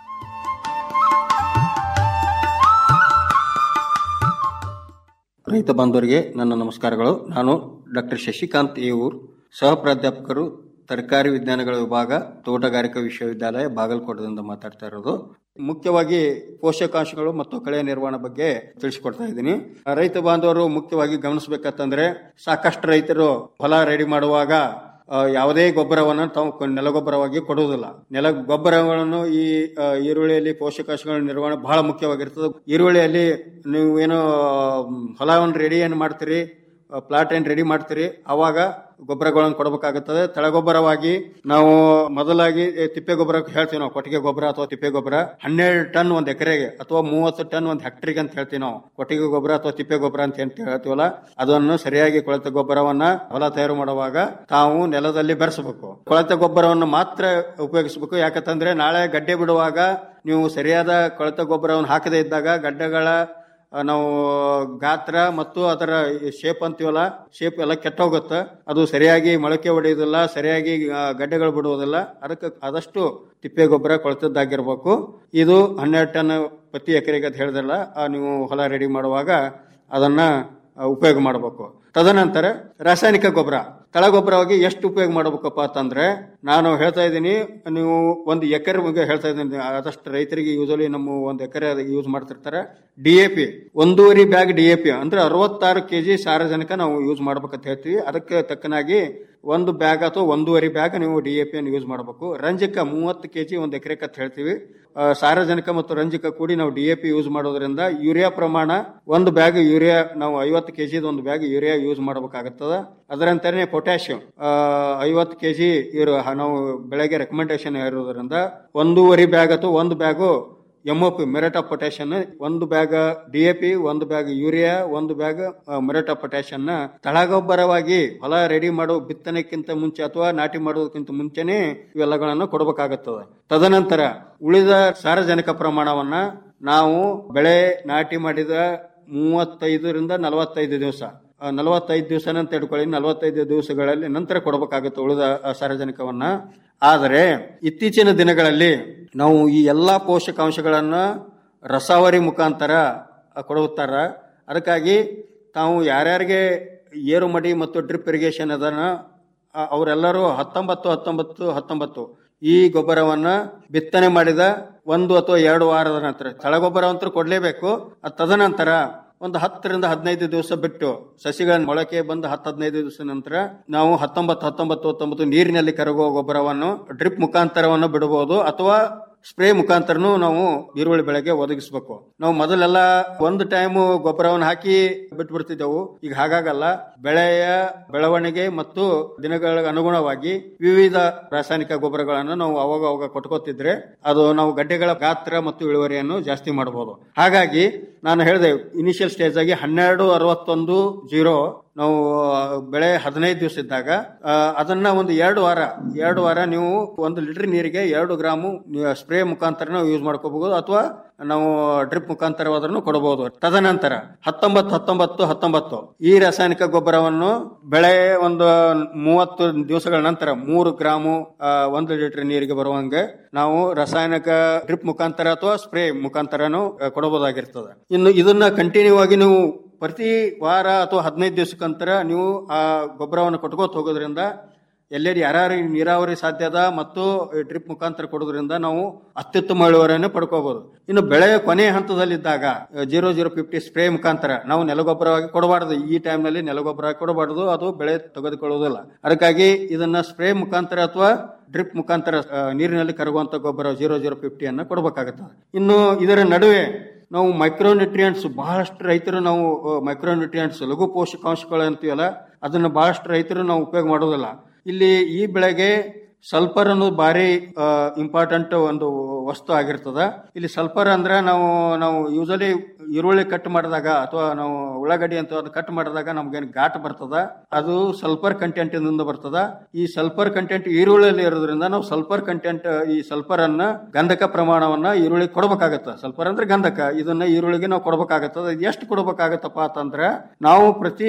ರೈತ ಬಾಂಧವರಿಗೆ ನನ್ನ ನಮಸ್ಕಾರಗಳು ನಾನು ಡಾಕ್ಟರ್ ಶಶಿಕಾಂತ್ ಏವೂರ್ ಸಹ ಪ್ರಾಧ್ಯಾಪಕರು ತರಕಾರಿ ವಿಜ್ಞಾನಗಳ ವಿಭಾಗ ತೋಟಗಾರಿಕಾ ವಿಶ್ವವಿದ್ಯಾಲಯ ಬಾಗಲಕೋಟದಿಂದ ಮಾತಾಡ್ತಾ ಇರೋದು ಮುಖ್ಯವಾಗಿ ಪೋಷಕಾಂಶಗಳು ಮತ್ತು ಕಳೆ ನಿರ್ವಹಣೆ ಬಗ್ಗೆ ತಿಳಿಸ್ಕೊಡ್ತಾ ಇದ್ದೀನಿ ರೈತ ಬಾಂಧವರು ಮುಖ್ಯವಾಗಿ ಗಮನಿಸಬೇಕಂತಂದ್ರೆ ಸಾಕಷ್ಟು ರೈತರು ಹೊಲ ರೆಡಿ ಮಾಡುವಾಗ ಆ, ಯಾವುದೇ ಗೊಬ್ಬರವನ್ನು ತಾವು ಕ- ನೆಲಗೊಬ್ಬರವಾಗಿ ಕೊಡುವುದಿಲ್ಲ ನೆಲ ಗೊಬ್ಬರಗಳನ್ನು ಈ ಆ, ಈರುಳ್ಳಿಯಲ್ಲಿ ಪೋಷಕಾಂಶಗಳ ನಿರ್ವಹಣೆ ಬಹಳ ಮುಖ್ಯವಾಗಿರ್ತದೆ ಈರುಳ್ಳಿಯಲ್ಲಿ ನೀವು ಏನು ಹೊಲವನ್ನು ರೆಡಿ ಏನು ಮಾಡ್ತೀರಿ ಪ್ಲಾಟ್ ಏನ್ ರೆಡಿ ಮಾಡ್ತೀರಿ ಅವಾಗ ಗೊಬ್ಬರಗಳನ್ನು ಕೊಡಬೇಕಾಗುತ್ತದೆ ತಳಗೊಬ್ಬರವಾಗಿ ನಾವು ಮೊದಲಾಗಿ ಏ, ತಿಪ್ಪೆ ಗೊಬ್ಬರ ಹೇಳ್ತೀವಿ ನಾವು ಕೊಟ್ಟಿಗೆ ಗೊಬ್ಬರ ಅಥವಾ ತಿಪ್ಪೆ ಗೊಬ್ಬರ ಹನ್ನೆರಡು ಟನ್ ಒಂದ್ ಎಕರೆಗೆ ಅಥವಾ ಮೂವತ್ತು ಟನ್ ಒಂದ್ ಹೆಕ್ಟರ್ಗೆ ಅಂತ ಹೇಳ್ತೀವಿ ನಾವು ಕೊಟ್ಟಿಗೆ ಗೊಬ್ಬರ ಅಥವಾ ತಿಪ್ಪೆ ಗೊಬ್ಬರ ಅಂತ ಏನ್ ಹೇಳ್ತೀವಲ್ಲ ಅದನ್ನು ಸರಿಯಾಗಿ ಕೊಳೆತ ಗೊಬ್ಬರವನ್ನ ಹೊಲ ತಯಾರು ಮಾಡುವಾಗ ತಾವು ನೆಲದಲ್ಲಿ ಬೆರೆಸಬೇಕು ಕೊಳೆತ ಗೊಬ್ಬರವನ್ನು ಮಾತ್ರ ಉಪಯೋಗಿಸಬೇಕು ಯಾಕಂತಂದ್ರೆ ನಾಳೆ ಗಡ್ಡೆ ಬಿಡುವಾಗ ನೀವು ಸರಿಯಾದ ಕೊಳೆತ ಗೊಬ್ಬರವನ್ನು ಹಾಕದೇ ಇದ್ದಾಗ ಗಡ್ಡೆಗಳ ಆ, ನಾವು ಗಾತ್ರ ಮತ್ತು ಅದರ ಶೇಪ್ ಅಂತೀವಲ್ಲ ಶೇಪ್ ಎಲ್ಲ ಕೆಟ್ಟೋಗುತ್ತೆ ಅದು ಸರಿಯಾಗಿ ಮೊಳಕೆ ಹೊಡೆಯುವುದಿಲ್ಲ ಸರಿಯಾಗಿ ಆ, ಗಡ್ಡೆಗಳು ಬಿಡುವುದಿಲ್ಲ ಅದಕ್ಕೆ ಆದಷ್ಟು ತಿಪ್ಪೆ ಗೊಬ್ಬರ ಕೊಳೆತದ್ದಾಗಿರ್ಬೇಕು ಇದು ಹನ್ನೆರಡು ಟನ್ ಪ್ರತಿ ಎಕರೆಗೆ ಅಂತ ಹೇಳಿದ್ರಲ್ಲ ಆ, ನೀವು ಹೊಲ ರೆಡಿ ಮಾಡುವಾಗ ಅದನ್ನ ಆ, ಉಪಯೋಗ ಮಾಡಬೇಕು ತದನಂತರ ರಾಸಾಯನಿಕ ಗೊಬ್ಬರ ತಳಗೊಬ್ಬರವಾಗಿ ಎಷ್ಟು ಉಪಯೋಗ ಮಾಡಬೇಕಪ್ಪ ಅಂತಂದ್ರೆ ನಾನು ಹೇಳ್ತಾ ಇದ್ದೀನಿ ನೀವು ಒಂದು ಎಕರೆ ಬಗ್ಗೆ ಹೇಳ್ತಾ ಇದ್ದೀನಿ ಆದಷ್ಟು ರೈತರಿಗೆ ಯೂಸಲಿ ನಮ್ಮ ಒಂದು ಎಕರೆ ಯೂಸ್ ಮಾಡ್ತಿರ್ತಾರೆ ಡಿ ಎ ಪಿ ಒಂದೂವರೆ ಬ್ಯಾಗ್ ಡಿ ಎ ಪಿ ಅಂದ್ರೆ ಅರವತ್ತಾರು ಕೆಜಿ ಸಾರಜನಕ ನಾವು ಯೂಸ್ ಮಾಡ್ಬೇಕಂತ ಹೇಳ್ತೀವಿ ಅದಕ್ಕೆ ತಕ್ಕನಾಗಿ ಒಂದು ಬ್ಯಾಗ್ ಅಥವಾ ಒಂದೂವರೆ ಬ್ಯಾಗ್ ನೀವು ಡಿ ಎ ಪಿ ಯೂಸ್ ಮಾಡಬೇಕು ರಂಜಕ ಮೂವತ್ತು ಕೆಜಿ ಒಂದು ಎಕರೆಗೆ ಅಂತ ಹೇಳ್ತೀವಿ ಆ, ಸಾರಜನಕ ಮತ್ತು ರಂಜಕ ಕೂಡಿ ನಾವು ಡಿ ಎ ಪಿ ಯೂಸ್ ಮಾಡೋದ್ರಿಂದ ಯೂರಿಯಾ ಪ್ರಮಾಣ ಒಂದು ಬ್ಯಾಗ್ ಯೂರಿಯಾ ನಾವು ಐವತ್ತು ಕೆಜಿ ಒಂದು ಬ್ಯಾಗ್ ಯೂರಿಯಾ ಯೂಸ್ ಮಾಡಬೇಕಾಗುತ್ತದೆ ಅದರಂತೆಯೇ ಪೊಟ್ಯಾಷಿಯಂ ಐವತ್ತು ಕೆಜಿ ಇರೋ ನಾವು ಬೆಳೆಗೆ ರೆಕಮೆಂಡೇಶನ್ ಇರೋದ್ರಿಂದ ಒಂದೂವರೆ ಬ್ಯಾಗ್ ಅಥವಾ ಒಂದು bag M O P muriate of potash ಒಂದು ಬ್ಯಾಗ್ ಡಿ ಎ ಪಿ ಒಂದು ಬ್ಯಾಗ್ ಯೂರಿಯಾ ಒಂದು ಬ್ಯಾಗ್ ಮೆರಟ್ ಆಫ್ ಪೊಟ್ಯಾಷನ್ ತಳಗೊಬ್ಬರವಾಗಿ ಹೊಲ ರೆಡಿ ಮಾಡೋ ಬಿತ್ತನೆಕ್ಕಿಂತ ಮುಂಚೆ ಅಥವಾ ನಾಟಿ ಮಾಡೋದಕ್ಕಿಂತ ಮುಂಚೆನೆ ಇವೆಲ್ಲಗಳನ್ನು ಕೊಡಬೇಕಾಗುತ್ತದೆ ತದನಂತರ ಉಳಿದ ಸಾರಜನಕ ಪ್ರಮಾಣವನ್ನ ನಾವು ಬೆಳೆ ನಾಟಿ ಮಾಡಿದ ಮೂವತ್ತೈದರಿಂದ ನಲವತ್ತೈದು ದಿವಸ ನಲವತ್ತೈದು ದಿವಸ ಅಂತ ಇಟ್ಕೊಳ್ಳಿ ನಲವತ್ತೈದು ದಿವಸಗಳಲ್ಲಿ ನಂತರ ಕೊಡಬೇಕಾಗುತ್ತೆ ಉಳಿದ ಆ, ಸಾರಜನಕವನ್ನ ಆದರೆ ಇತ್ತೀಚಿನ ದಿನಗಳಲ್ಲಿ ನಾವು ಈ ಎಲ್ಲಾ ಪೋಷಕಾಂಶಗಳನ್ನ ರಸಾವರಿ ಮುಖಾಂತರ ಆ, ಕೊಡುತ್ತಾರ ಅದಕ್ಕಾಗಿ ತಾವು ಯಾರ್ಯಾರಿಗೆ ಏರುಮಡಿ ಮತ್ತು ಡ್ರಿಪ್ ಇರಿಗೇಷನ್ ಅದನ್ನ ಆ, ಅವರೆಲ್ಲರೂ ಹತ್ತೊಂಬತ್ತು ಹತ್ತೊಂಬತ್ತು ಹತ್ತೊಂಬತ್ತು ಈ ಗೊಬ್ಬರವನ್ನ ಬಿತ್ತನೆ ಮಾಡಿದ ಒಂದು ಅಥವಾ ಎರಡು ವಾರದ ನಂತರ ತಳಗೊಬ್ಬರ ಅಂತೂ ಕೊಡ್ಲೇಬೇಕು ಅದ್ ತದನಂತರ ಒಂದು ಹತ್ತರಿಂದ ಹದಿನೈದು ದಿವಸ ಬಿಟ್ಟು ಸಸಿಗಳ ಮೊಳಕೆ ಬಂದು ಹತ್ತು ಹದಿನೈದು ದಿವಸ ನಂತರ ನಾವು ಹತ್ತೊಂಬತ್ತು ಹತ್ತೊಂಬತ್ತು ಹತ್ತೊಂಬತ್ತು ನೀರಿನಲ್ಲಿ ಕರಗುವ ಗೊಬ್ಬರವನ್ನು ಡ್ರಿಪ್ ಮುಖಾಂತರವನ್ನು ಬಿಡಬಹುದು ಅಥವಾ ಸ್ಪ್ರೇ ಮುಖಾಂತರನು ನಾವು ಈರುಳ್ಳಿ ಬೆಳೆಗೆ ಒದಗಿಸಬೇಕು ನಾವು ಮೊದಲೆಲ್ಲ ಒಂದು ಟೈಮ್ ಗೊಬ್ಬರವನ್ನು ಹಾಕಿ ಬಿಟ್ಟು ಬಿಡ್ತಿದ್ದೆವು ಈಗ ಹಾಗಾಗಲ್ಲ ಬೆಳೆಯ ಬೆಳವಣಿಗೆ ಮತ್ತು ದಿನಗಳ ಅನುಗುಣವಾಗಿ ವಿವಿಧ ರಾಸಾಯನಿಕ ಗೊಬ್ಬರಗಳನ್ನು ನಾವು ಅವಾಗ ಅವಾಗ ಕೊಟ್ಕೋತಿದ್ರೆ ಅದು ನಾವು ಗಡ್ಡೆಗಳ ಗಾತ್ರ ಮತ್ತು ಇಳುವರಿಯನ್ನು ಜಾಸ್ತಿ ಮಾಡಬಹುದು ಹಾಗಾಗಿ ನಾನು ಹೇಳಿದೆ ಇನಿಷಿಯಲ್ ಸ್ಟೇಜ್ ಆಗಿ ಹನ್ನೆರಡು ಅರವತ್ತೊಂದು ಜೀರೋ ನಾವು ಬೆಳೆ ಹದಿನೈದು ದಿವಸ ಇದ್ದಾಗ ಆ, ಅದನ್ನ ಒಂದು ಎರಡು ವಾರ ಎರಡು ವಾರ ನೀವು ಒಂದು ಲೀಟರ್ ನೀರಿಗೆ ಎರಡು ಗ್ರಾಮು ಸ್ಪ್ರೇ ಮುಖಾಂತರ ನಾವು ಯೂಸ್ ಮಾಡ್ಕೋಬಹುದು ಅಥವಾ ನಾವು ಡ್ರಿಪ್ ಮುಖಾಂತರವಾದ್ರೂ ಕೊಡಬಹುದು ತದನಂತರ ಹತ್ತೊಂಬತ್ತು ಹತ್ತೊಂಬತ್ತು ಹತ್ತೊಂಬತ್ತು ಈ ರಾಸಾಯನಿಕ ಗೊಬ್ಬರವನ್ನು ಬೆಳೆ ಒಂದು ಮೂವತ್ತು ದಿವಸಗಳ ನಂತರ ಮೂರು ಗ್ರಾಮು ಆ, ಒಂದು ಲೀಟರ್ ನೀರಿಗೆ ಬರುವಂಗೆ ನಾವು ರಾಸಾಯನಿಕ ಡ್ರಿಪ್ ಮುಖಾಂತರ ಅಥವಾ ಸ್ಪ್ರೇ ಮುಖಾಂತರನು ಆ, ಕೊಡಬಹುದಾಗಿರ್ತದೆ ಇನ್ನು ಇದನ್ನ ಕಂಟಿನ್ಯೂ ಆಗಿ ನೀವು ಪ್ರತಿ ವಾರ ಅಥವಾ ಹದಿನೈದು ದಿವಸಕ್ಕಂತರ ನೀವು ಆ ಗೊಬ್ಬರವನ್ನು ಕೊಟ್ಕೋತ ಹೋಗೋದ್ರಿಂದ ಎಲ್ಲೆಲ್ಲಿ ಯಾರ್ಯಾರು ನೀರಾವರಿ ಸಾಧ್ಯದ ಮತ್ತು ಡ್ರಿಪ್ ಮುಖಾಂತರ ಕೊಡೋದ್ರಿಂದ ನಾವು ಅತ್ಯುತ್ತಮ ಇಳುವರಿಯನ್ನು ಪಡ್ಕೋಬಹುದು ಇನ್ನು ಬೆಳೆಯ ಕೊನೆಯ ಹಂತದಲ್ಲಿದ್ದಾಗ ಜೀರೋ ಜೀರೋ ಫಿಫ್ಟಿ ಸ್ಪ್ರೇ ಮುಖಾಂತರ ನಾವು ನೆಲಗೊಬ್ಬರವಾಗಿ ಕೊಡಬಾರದು ಈ ಟೈಮ್ನಲ್ಲಿ ನೆಲಗೊಬ್ಬರ ಕೊಡಬಾರದು ಅದು ಬೆಳೆ ತೆಗೆದುಕೊಳ್ಳುವುದಿಲ್ಲ ಅದಕ್ಕಾಗಿ ಇದನ್ನ ಸ್ಪ್ರೇ ಮುಖಾಂತರ ಅಥವಾ ಡ್ರಿಪ್ ಮುಖಾಂತರ ಆ, ನೀರಿನಲ್ಲಿ ಕರಗುವಂತ ಗೊಬ್ಬರ ಜೀರೋ ಜೀರೋ ಫಿಫ್ಟಿಯನ್ನು ಕೊಡಬೇಕಾಗುತ್ತದೆ ಇನ್ನು ಇದರ ನಡುವೆ ನಾವು ಮೈಕ್ರೋನ್ಯೂಟ್ರಿಯೆಂಟ್ಸ್ ಬಹಳಷ್ಟು ರೈತರು ನಾವು ಮೈಕ್ರೋನ್ಯೂಟ್ರಿಯೆಂಟ್ಸ್ ಲಘು ಪೋಷಕಾಂಶಗಳು ಅಂತೀವಲ್ಲ ಅದನ್ನ ಬಹಳಷ್ಟು ರೈತರು ನಾವು ಉಪಯೋಗ ಮಾಡೋದಿಲ್ಲ ಇಲ್ಲಿ ಈ ಬೆಳೆಗೆ ಸಲ್ಫರ್ ಅನ್ನೋದು ಭಾರಿ ಇಂಪಾರ್ಟೆಂಟ್ ಒಂದು ವಸ್ತು ಆಗಿರ್ತದ ಇಲ್ಲಿ ಸಲ್ಫರ್ ಅಂದ್ರೆ ನಾವು ನಾವು ಯೂಸಲಿ ಈರುಳ್ಳಿ ಕಟ್ ಮಾಡಿದಾಗ ಅಥವಾ ನಾವು ಉಳ್ಳಾಗಡ್ಡಿ ಅಂತ ಅದು ಕಟ್ ಮಾಡಿದಾಗ ನಮ್ಗೇನು ಘಾಟ್ ಬರ್ತದ ಅದು ಸಲ್ಫರ್ ಕಂಟೆಂಟ್ ಇಂದ ಬರ್ತದ ಈ ಸಲ್ಫರ್ ಕಂಟೆಂಟ್ ಈರುಳ್ಳಿಯಲ್ಲಿ ಇರೋದ್ರಿಂದ ನಾವು ಸಲ್ಫರ್ ಕಂಟೆಂಟ್ ಈ ಸಲ್ಫರ್ ಅನ್ನ ಗಂಧಕ ಪ್ರಮಾಣವನ್ನ ಈರುಳ್ಳಿ ಕೊಡಬೇಕಾಗತ್ತ ಸಲ್ಫರ್ ಅಂದ್ರೆ ಗಂಧಕ ಇದನ್ನ ಈರುಳ್ಳಿಗೆ ನಾವು ಕೊಡಬೇಕಾಗತ್ತದ ಇದು ಎಷ್ಟು ಕೊಡಬೇಕಾಗತ್ತಪ್ಪ ಅಂತಂದ್ರೆ ನಾವು ಪ್ರತಿ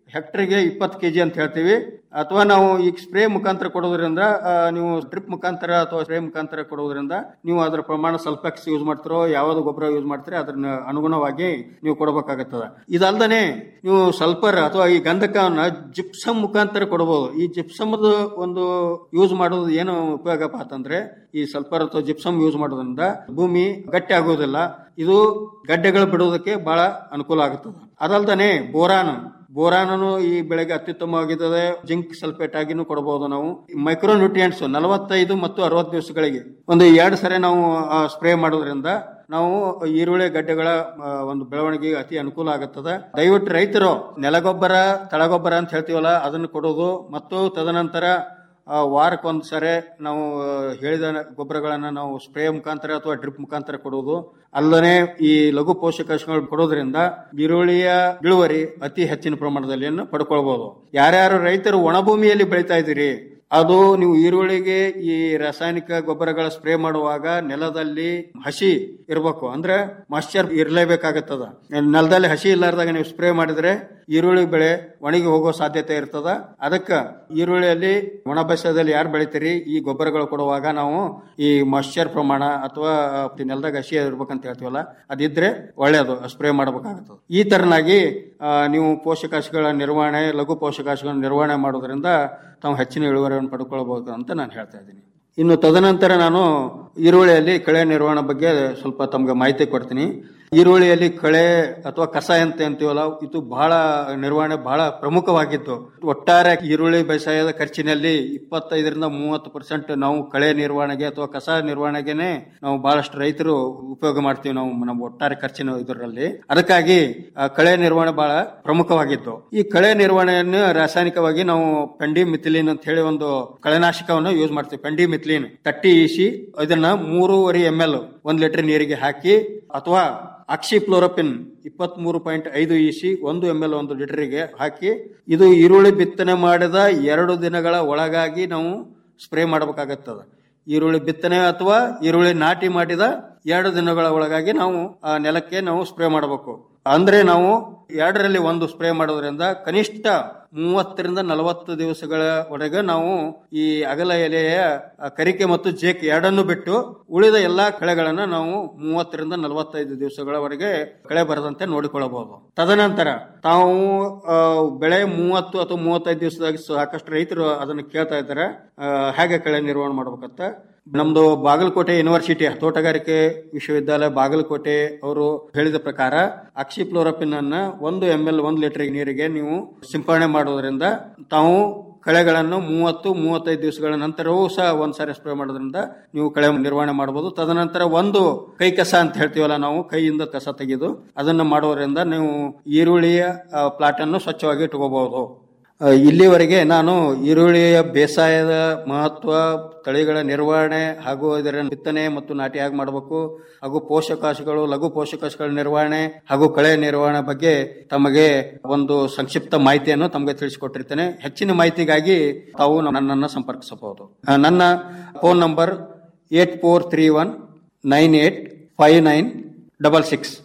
ಹೆಕ್ಟರ್ಗೆ ಇಪ್ಪತ್ತು ಕೆಜಿ ಅಂತ ಹೇಳ್ತೀವಿ ಅಥವಾ ನಾವು ಈಗ ಸ್ಪ್ರೇ ಮುಖಾಂತರ ಕೊಡೋದ್ರಿಂದ ಆ, ನೀವು ಡ್ರಿಪ್ ಮುಖಾಂತರ ಅಥವಾ ಸ್ಪ್ರೇ ಮುಖಾಂತರ ಕೊಡೋದ್ರಿಂದ ನೀವು ಅದರ ಪ್ರಮಾಣ ಸಲ್ಫೆಕ್ಸ್ ಯೂಸ್ ಮಾಡ್ತಿರೋ ಯಾವ್ದು ಗೊಬ್ಬರ ಯೂಸ್ ಮಾಡ್ತೀರಿ ಅದನ್ನ ಅನುಗುಣವಾಗಿ ನೀವು ಕೊಡಬೇಕಾಗುತ್ತದೆ ಇದಲ್ದನೆ ನೀವು ಸಲ್ಫರ್ ಅಥವಾ ಈ ಗಂಧಕವನ್ನ ಜಿಪ್ಸಮ್ ಮುಖಾಂತರ ಕೊಡಬಹುದು ಈ ಜಿಪ್ಸಮ್ದು ಒಂದು ಯೂಸ್ ಮಾಡೋದು ಏನು ಉಪಯೋಗಪ್ಪ ಅಂತಂದ್ರೆ ಈ ಸಲ್ಫರ್ ಅಥವಾ ಜಿಪ್ಸಮ್ ಯೂಸ್ ಮಾಡೋದ್ರಿಂದ ಭೂಮಿ ಗಟ್ಟಿ ಆಗೋದಿಲ್ಲ ಇದು ಗಡ್ಡೆಗಳು ಬಿಡೋದಕ್ಕೆ ಬಹಳ ಅನುಕೂಲ ಆಗುತ್ತದೆ ಅದಲ್ದನೆ ಬೋರಾನ್ ಬೋರಾನನು ಈ ಬೆಳೆಗೆ ಅತ್ಯುತ್ತಮವಾಗಿರ್ತದೆ ಜಿಂಕ್ ಸಲ್ಫೇಟ್ ಆಗಿನೂ ಕೊಡಬಹುದು ನಾವು ಮೈಕ್ರೋ ನ್ಯೂಟ್ರಿಯೆಂಟ್ಸ್ ನಲವತ್ತೈದು ಮತ್ತು ಅರವತ್ತು ದಿವಸಗಳಿಗೆ ಒಂದು ಎರಡು ಸರಿ ನಾವು ಸ್ಪ್ರೇ ಮಾಡೋದ್ರಿಂದ ನಾವು ಈರುಳ್ಳಿ ಗಡ್ಡೆಗಳ ಆ, ಒಂದು ಬೆಳವಣಿಗೆಗೆ ಅತಿ ಅನುಕೂಲ ಆಗುತ್ತದೆ ದಯವಿಟ್ಟು ರೈತರು ನೆಲಗೊಬ್ಬರ ತಳಗೊಬ್ಬರ ಅಂತ ಹೇಳ್ತೀವಲ್ಲ ಅದನ್ನು ಕೊಡೋದು ಮತ್ತು ತದನಂತರ ಆ, ವಾರಕ್ಕೊಂದು ಸರಿ ನಾವು ಆ, ಹೇಳಿದ ಗೊಬ್ಬರಗಳನ್ನ ನಾವು ಸ್ಪ್ರೇ ಮುಖಾಂತರ ಅಥವಾ ಡ್ರಿಪ್ ಮುಖಾಂತರ ಕೊಡೋದು ಅಲ್ಲದೆ ಈ ಲಘು ಪೋಷಕಾಂಶಗಳು ಕೊಡೋದ್ರಿಂದ ಈರುಳ್ಳಿಯ ಇಳುವರಿ ಅತಿ ಹೆಚ್ಚಿನ ಪ್ರಮಾಣದಲ್ಲಿ ಪಡ್ಕೊಳ್ಬಹುದು ಯಾರ್ಯಾರು ರೈತರು ಒಣಭೂಮಿಯಲ್ಲಿ ಬೆಳೀತಾ ಇದ್ದೀರಿ ಅದು ನೀವು ಈರುಳ್ಳಿಗೆ ಈ ರಾಸಾಯನಿಕ ಗೊಬ್ಬರಗಳ ಸ್ಪ್ರೇ ಮಾಡುವಾಗ ನೆಲದಲ್ಲಿ ಹಸಿ ಇರಬೇಕು ಅಂದ್ರೆ ಮಾಶ್ಚರ್ ಇರಲೇಬೇಕಾಗತ್ತದ ನೆಲದಲ್ಲಿ ಹಸಿ ಇಲ್ಲಾರ್ದಾಗ ನೀವು ಸ್ಪ್ರೇ ಮಾಡಿದ್ರೆ ಈರುಳ್ಳಿ ಬೆಳೆ ಒಣಗಿ ಹೋಗೋ ಸಾಧ್ಯತೆ ಇರ್ತದ ಅದಕ್ಕ ಈರುಳ್ಳಿಯಲ್ಲಿ ಒಣ ಬೇಸಾಯದಲ್ಲಿ ಯಾರು ಬೆಳಿತೀರಿ ಈ ಗೊಬ್ಬರಗಳು ಕೊಡುವಾಗ ನಾವು ಈ ಮಾಶ್ಚರ್ ಪ್ರಮಾಣ ಅಥವಾ ನೆಲದಾಗ ಹಸಿ ಇರ್ಬೇಕಂತ ಹೇಳ್ತೀವಲ್ಲ ಅದಿದ್ರೆ ಒಳ್ಳೆಯದು ಸ್ಪ್ರೇ ಮಾಡಬೇಕಾಗುತ್ತದೆ ಈ ತರನಾಗಿ ಆ, ನೀವು ಪೋಷಕಾಂಶಗಳ ನಿರ್ವಹಣೆ ಲಘು ಪೋಷಕಾಂಶಗಳ ನಿರ್ವಹಣೆ ಮಾಡೋದ್ರಿಂದ ತಾವು ಹೆಚ್ಚಿನ ಇಳುವರಿಯನ್ನು ಪಡ್ಕೊಳ್ಬಹುದು ಅಂತ ನಾನು ಹೇಳ್ತಾ ಇದ್ದೀನಿ ಇನ್ನು ತದನಂತರ ನಾನು ಈರುಳ್ಳಿಯಲ್ಲಿ ಕಳೆ ನಿರ್ವಹಣೆ ಬಗ್ಗೆ ಸ್ವಲ್ಪ ತಮ್ಗೆ ಮಾಹಿತಿ ಕೊಡ್ತೀನಿ ಈರುಳ್ಳಿಯಲ್ಲಿ ಕಳೆ ಅಥವಾ ಕಸ ಅಂತ ಅಂತೀವಲ್ಲ ಇದು ಬಹಳ ನಿರ್ವಹಣೆ ಬಹಳ ಪ್ರಮುಖವಾಗಿತ್ತು ಒಟ್ಟಾರೆ ಈರುಳ್ಳಿ ಬೇಸಾಯದ ಖರ್ಚಿನಲ್ಲಿ ಇಪ್ಪತ್ತೈದರಿಂದ ಮೂವತ್ತು ಪರ್ಸೆಂಟ್ ನಾವು ಕಳೆ ನಿರ್ವಹಣೆಗೆ ಅಥವಾ ಕಸ ನಿರ್ವಹಣೆಗೆನೆ ನಾವು ಬಹಳಷ್ಟು ರೈತರು ಉಪಯೋಗ ಮಾಡ್ತೀವಿ ನಾವು ನಮ್ಮ ಒಟ್ಟಾರೆ ಖರ್ಚಿನ ಇದರಲ್ಲಿ ಅದಕ್ಕಾಗಿ ಆ, ಕಳೆ ನಿರ್ವಹಣೆ ಬಹಳ ಪ್ರಮುಖವಾಗಿತ್ತು ಈ ಕಳೆ ನಿರ್ವಹಣೆಯನ್ನು ರಾಸಾಯನಿಕವಾಗಿ ನಾವು ಪೆಂಡಿ ಮಿಥಿಲಿನ್ ಅಂತ ಹೇಳಿ ಒಂದು ಕಳೆನಾಶಕವನ್ನು ಯೂಸ್ ಮಾಡ್ತೀವಿ ಪೆಂಡಿ ಮಿಥಿಲಿನ್ ತಟ್ಟಿ ಈಸಿ ಇದನ್ನ ಮೂರುವರೆ ಎಂ ಎಲ್ ಒಂದ್ ಲೀಟರ್ ನೀರಿಗೆ ಹಾಕಿ ಅಥವಾ ಅಕ್ಸಿಫ್ಲೋರಪಿನ್ ಇಪ್ಪತ್ತ್ ಮೂರು ಪಾಯಿಂಟ್ ಐದು ಇಸಿ ಒಂದು ಎಂ ಎಲ್ ಒಂದು ಲೀಟರ್ಗೆ ಹಾಕಿ ಇದು ಈರುಳ್ಳಿ ಬಿತ್ತನೆ ಮಾಡಿದ ಎರಡು ದಿನಗಳ ಒಳಗಾಗಿ ನಾವು ಸ್ಪ್ರೇ ಮಾಡಬೇಕಾಗತ್ತದ ಈರುಳ್ಳಿ ಬಿತ್ತನೆ ಅಥವಾ ಈರುಳ್ಳಿ ನಾಟಿ ಮಾಡಿದ ಎರಡು ದಿನಗಳ ಒಳಗಾಗಿ ನಾವು ಆ ನೆಲಕ್ಕೆ ನಾವು ಸ್ಪ್ರೇ ಮಾಡಬೇಕು ಅಂದ್ರೆ ನಾವು ಎರಡರಲ್ಲಿ ಒಂದು ಸ್ಪ್ರೇ ಮಾಡೋದ್ರಿಂದ ಕನಿಷ್ಠ ಮೂವತ್ತರಿಂದ ನಲವತ್ತು ದಿವಸಗಳವರೆಗೆ ನಾವು ಈ ಅಗಲ ಎಲೆಯ ಆ, ಕರಿಕೆ ಮತ್ತು ಜೇಕ್ ಎರಡನ್ನು ಬಿಟ್ಟು ಉಳಿದ ಎಲ್ಲಾ ಕಳೆಗಳನ್ನ ನಾವು ಮೂವತ್ತರಿಂದ ನಲವತ್ತೈದು ದಿವಸಗಳವರೆಗೆ ಕಳೆ ಬರದಂತೆ ನೋಡಿಕೊಳ್ಳಬಹುದು ತದನಂತರ ತಾವು ಆ, ಬೆಳೆ ಮೂವತ್ತು ಅಥವಾ ಮೂವತ್ತೈದು ದಿವಸದಾಗ ಸಾಕಷ್ಟು ರೈತರು ಅದನ್ನು ಕೇಳ್ತಾ ಇದ್ದಾರೆ ಆ, ಹೇಗೆ ಕಳೆ ನಿರ್ವಹಣೆ ಮಾಡ್ಬೇಕಂತ ನಮ್ದು ಬಾಗಲಕೋಟೆ ಯೂನಿವರ್ಸಿಟಿ ತೋಟಗಾರಿಕೆ ವಿಶ್ವವಿದ್ಯಾಲಯ ಬಾಗಲಕೋಟೆ ಅವರು ಹೇಳಿದ ಪ್ರಕಾರ ಅಕ್ಸಿಫ್ಲೋರಪಿನ್ ಅನ್ನ ಒಂದು ಎಂ ಎಲ್ ಒಂದು ಲೀಟರ್ ನೀರಿಗೆ ನೀವು ಸಿಂಪರಣೆ ಮಾಡೋದ್ರಿಂದ ತಾವು ಕಳೆಗಳನ್ನು ಮೂವತ್ತು ಮೂವತ್ತೈದು ದಿವಸಗಳ ನಂತರವೂ ಸಹ ಒಂದ್ಸಾರಿ ಸ್ಪ್ರೇ ಮಾಡೋದ್ರಿಂದ ನೀವು ಕಳೆ ನಿರ್ವಹಣೆ ಮಾಡಬಹುದು ತದನಂತರ ಒಂದು ಕೈ ಕಸ ಅಂತ ಹೇಳ್ತೀವಲ್ಲ ನಾವು ಕೈಯಿಂದ ಕಸ ತೆಗೆದು ಅದನ್ನು ಮಾಡೋದ್ರಿಂದ ನೀವು ಈರುಳ್ಳಿಯ ಪ್ಲಾಟ್ ಅನ್ನು ಸ್ವಚ್ಛವಾಗಿ ಇಟ್ಕೋಬಹುದು ಆ, ಇಲ್ಲಿವರೆಗೆ ನಾನು ಈರುಳ್ಳಿಯ ಬೇಸಾಯದ ಮಹತ್ವ ತಳಿಗಳ ನಿರ್ವಹಣೆ ಹಾಗೂ ಇದರ ಬಿತ್ತನೆ ಮತ್ತು ನಾಟಿ ಹೇಗೆ ಮಾಡಬೇಕು ಹಾಗೂ ಪೋಷಕಾಂಶಗಳು ಲಘು ಪೋಷಕಾಂಶಗಳ ನಿರ್ವಹಣೆ ಹಾಗೂ ಕಳೆ ನಿರ್ವಹಣೆ ಬಗ್ಗೆ ತಮಗೆ ಒಂದು ಸಂಕ್ಷಿಪ್ತ ಮಾಹಿತಿಯನ್ನು ತಮಗೆ ತಿಳಿಸಿಕೊಟ್ಟಿರ್ತೇನೆ ಹೆಚ್ಚಿನ ಮಾಹಿತಿಗಾಗಿ ತಾವು ನನ್ನನ್ನು ಸಂಪರ್ಕಿಸಬಹುದು ಆ, ನನ್ನ phone number eight four three one nine eight five nine double six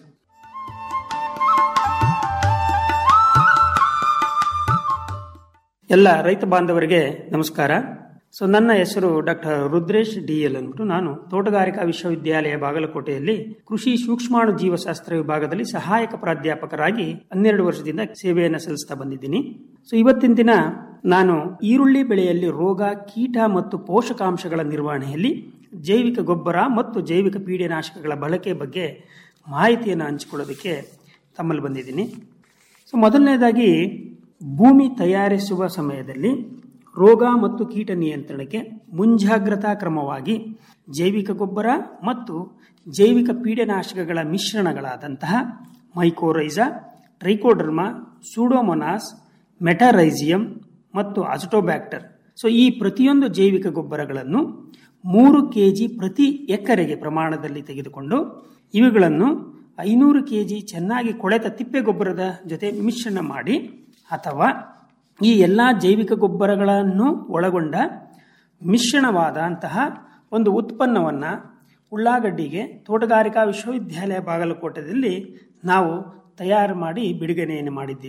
ಎಲ್ಲ ರೈತ ಬಾಂಧವರಿಗೆ ನಮಸ್ಕಾರ ಸೊ ನನ್ನ ಹೆಸರು ಡಾಕ್ಟರ್ ರುದ್ರೇಶ್ ಡಿ ಎಲ್ ಅಂದ್ಬಿಟ್ಟು ನಾನು ತೋಟಗಾರಿಕಾ ವಿಶ್ವವಿದ್ಯಾಲಯ ಬಾಗಲಕೋಟೆಯಲ್ಲಿ ಕೃಷಿ ಸೂಕ್ಷ್ಮಾಣು ಜೀವಶಾಸ್ತ್ರ ವಿಭಾಗದಲ್ಲಿ ಸಹಾಯಕ ಪ್ರಾಧ್ಯಾಪಕರಾಗಿ ಹನ್ನೆರಡು ವರ್ಷದಿಂದ ಸೇವೆಯನ್ನು ಸಲ್ಲಿಸ್ತಾ ಬಂದಿದ್ದೀನಿ ಸೊ ಇವತ್ತಿನ ದಿನ ನಾನು ಈರುಳ್ಳಿ ಬೆಳೆಯಲ್ಲಿ ರೋಗ ಕೀಟ ಮತ್ತು ಪೋಷಕಾಂಶಗಳ ನಿರ್ವಹಣೆಯಲ್ಲಿ ಜೈವಿಕ ಗೊಬ್ಬರ ಮತ್ತು ಜೈವಿಕ ಪೀಡೆನಾಶಕಗಳ ಬಳಕೆ ಬಗ್ಗೆ ಮಾಹಿತಿಯನ್ನು ಹಂಚಿಕೊಳ್ಳೋದಕ್ಕೆ ತಮ್ಮಲ್ಲಿ ಬಂದಿದ್ದೀನಿ ಸೊ ಮೊದಲನೇದಾಗಿ ಭೂಮಿ ತಯಾರಿಸುವ ಸಮಯದಲ್ಲಿ ರೋಗ ಮತ್ತು ಕೀಟ ನಿಯಂತ್ರಣಕ್ಕೆ ಮುಂಜಾಗ್ರತಾ ಕ್ರಮವಾಗಿ ಜೈವಿಕ ಗೊಬ್ಬರ ಮತ್ತು ಜೈವಿಕ ಪೀಡನಾಶಕಗಳ ಮಿಶ್ರಣಗಳಾದಂತಹ ಮೈಕೋರೈಸಾ ಟ್ರೈಕೋಡರ್ಮಾ ಸೂಡೋಮೊನಾಸ್ ಮೆಟಾರೈಸಿಯಂ ಮತ್ತು ಅಜಟೋಬ್ಯಾಕ್ಟರ್ ಸೊ ಈ ಪ್ರತಿಯೊಂದು ಜೈವಿಕ ಗೊಬ್ಬರಗಳನ್ನು ಮೂರು ಕೆಜಿ ಪ್ರತಿ ಎಕರೆಗೆ ಪ್ರಮಾಣದಲ್ಲಿ ತೆಗೆದುಕೊಂಡು ಇವುಗಳನ್ನು ಐನೂರು ಕೆಜಿ ಚೆನ್ನಾಗಿ ಕೊಳೆತ ತಿಪ್ಪೆ ಗೊಬ್ಬರದ ಜೊತೆ ಮಿಶ್ರಣ ಮಾಡಿ ಅಥವಾ ಈ ಎಲ್ಲ ಜೈವಿಕ ಗೊಬ್ಬರಗಳನ್ನು ಒಳಗೊಂಡ ಮಿಶ್ರಣವಾದಂತಹ ಒಂದು ಉತ್ಪನ್ನವನ್ನು ಉಳ್ಳಾಗಡ್ಡಿಗೆ ತೋಟಗಾರಿಕಾ ವಿಶ್ವವಿದ್ಯಾಲಯ ಬಾಗಲಕೋಟೆಯಲ್ಲಿ ನಾವು ತಯಾರು ಮಾಡಿ ಬಿಡುಗಡೆಯನ್ನು ಮಾಡಿದ್ದೀವಿ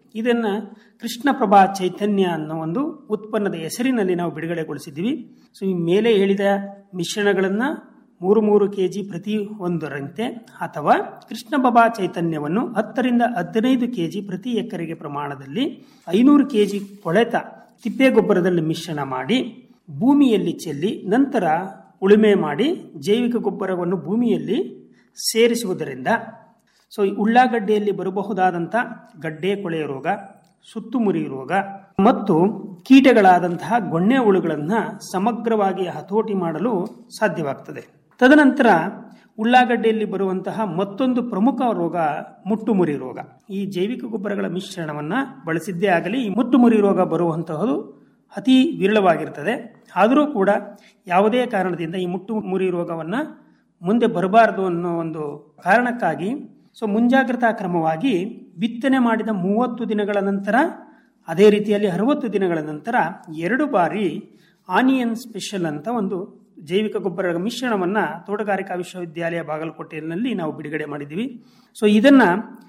ಇದನ್ನ ಕೃಷ್ಣಪ್ರಭಾ ಚೈತನ್ಯ ಅನ್ನೋ ಒಂದು ಉತ್ಪನ್ನದ ಹೆಸರಿನಲ್ಲಿ ನಾವು ಬಿಡುಗಡೆಗೊಳಿಸಿದ್ದೀವಿ ಸೊ ಈ ಮೇಲೆ ಹೇಳಿದ ಮಿಶ್ರಣಗಳನ್ನ ಮೂರು ಮೂರು ಕೆಜಿ ಪ್ರತಿ ಒಂದರಂತೆ ಅಥವಾ ಕೃಷ್ಣಪ್ರಭಾ ಚೈತನ್ಯವನ್ನು ಹತ್ತರಿಂದ ಹದಿನೈದು ಕೆಜಿ ಪ್ರತಿ ಎಕರೆಗೆ ಪ್ರಮಾಣದಲ್ಲಿ ಐನೂರು ಕೆಜಿ ಕೊಳೆತ ತಿಪ್ಪೆಗೊಬ್ಬರದಲ್ಲಿ ಮಿಶ್ರಣ ಮಾಡಿ ಭೂಮಿಯಲ್ಲಿ ಚೆಲ್ಲಿ ನಂತರ ಉಳುಮೆ ಮಾಡಿ ಜೈವಿಕ ಗೊಬ್ಬರವನ್ನು ಭೂಮಿಯಲ್ಲಿ ಸೇರಿಸುವುದರಿಂದ ಸೊ ಈ ಉಳ್ಳಾಗಡ್ಡೆಯಲ್ಲಿ ಬರಬಹುದಾದಂಥ ಗಡ್ಡೆ ಕೊಳೆಯ ರೋಗ ಸುತ್ತುಮುರಿ ರೋಗ ಮತ್ತು ಕೀಟಗಳಾದಂತಹ ಗೊಣ್ಣೆ ಹುಳುಗಳನ್ನು ಸಮಗ್ರವಾಗಿ ಹತೋಟಿ ಮಾಡಲು ಸಾಧ್ಯವಾಗ್ತದೆ ತದನಂತರ ಉಳ್ಳಾಗಡ್ಡೆಯಲ್ಲಿ ಬರುವಂತಹ ಮತ್ತೊಂದು ಪ್ರಮುಖ ರೋಗ ಮುಟ್ಟುಮುರಿ ರೋಗ ಈ ಜೈವಿಕ ಗೊಬ್ಬರಗಳ ಮಿಶ್ರಣವನ್ನ ಬಳಸಿದ್ದೇ ಆಗಲಿ ಈ ಮುಟ್ಟುಮುರಿ ರೋಗ ಬರುವಂತಹದ್ದು ಅತಿ ವಿರಳವಾಗಿರ್ತದೆ ಆದರೂ ಕೂಡ ಯಾವುದೇ ಕಾರಣದಿಂದ ಈ ಮುಟ್ಟು ಮುರಿ ರೋಗವನ್ನ ಮುಂದೆ ಬರಬಾರದು ಅನ್ನೋ ಒಂದು ಕಾರಣಕ್ಕಾಗಿ ಸೊ ಮುಂಜಾಗ್ರತಾ ಕ್ರಮವಾಗಿ ಬಿತ್ತನೆ ಮಾಡಿದ ಮೂವತ್ತು ದಿನಗಳ ನಂತರ ಅದೇ ರೀತಿಯಲ್ಲಿ ಅರವತ್ತು ದಿನಗಳ ನಂತರ ಎರಡು ಬಾರಿ ಆನಿಯನ್ ಸ್ಪೆಷಲ್ ಅಂತ ಒಂದು ಜೈವಿಕ ಗೊಬ್ಬರ ಮಿಶ್ರಣವನ್ನ ತೋಟಗಾರಿಕಾ ವಿಶ್ವವಿದ್ಯಾಲಯ ಬಾಗಲಕೋಟೆಯಲ್ಲಿ ನಾವು ಬಿಡುಗಡೆ ಮಾಡಿದ್ದೀವಿ ಸೊ ಇದನ್ನ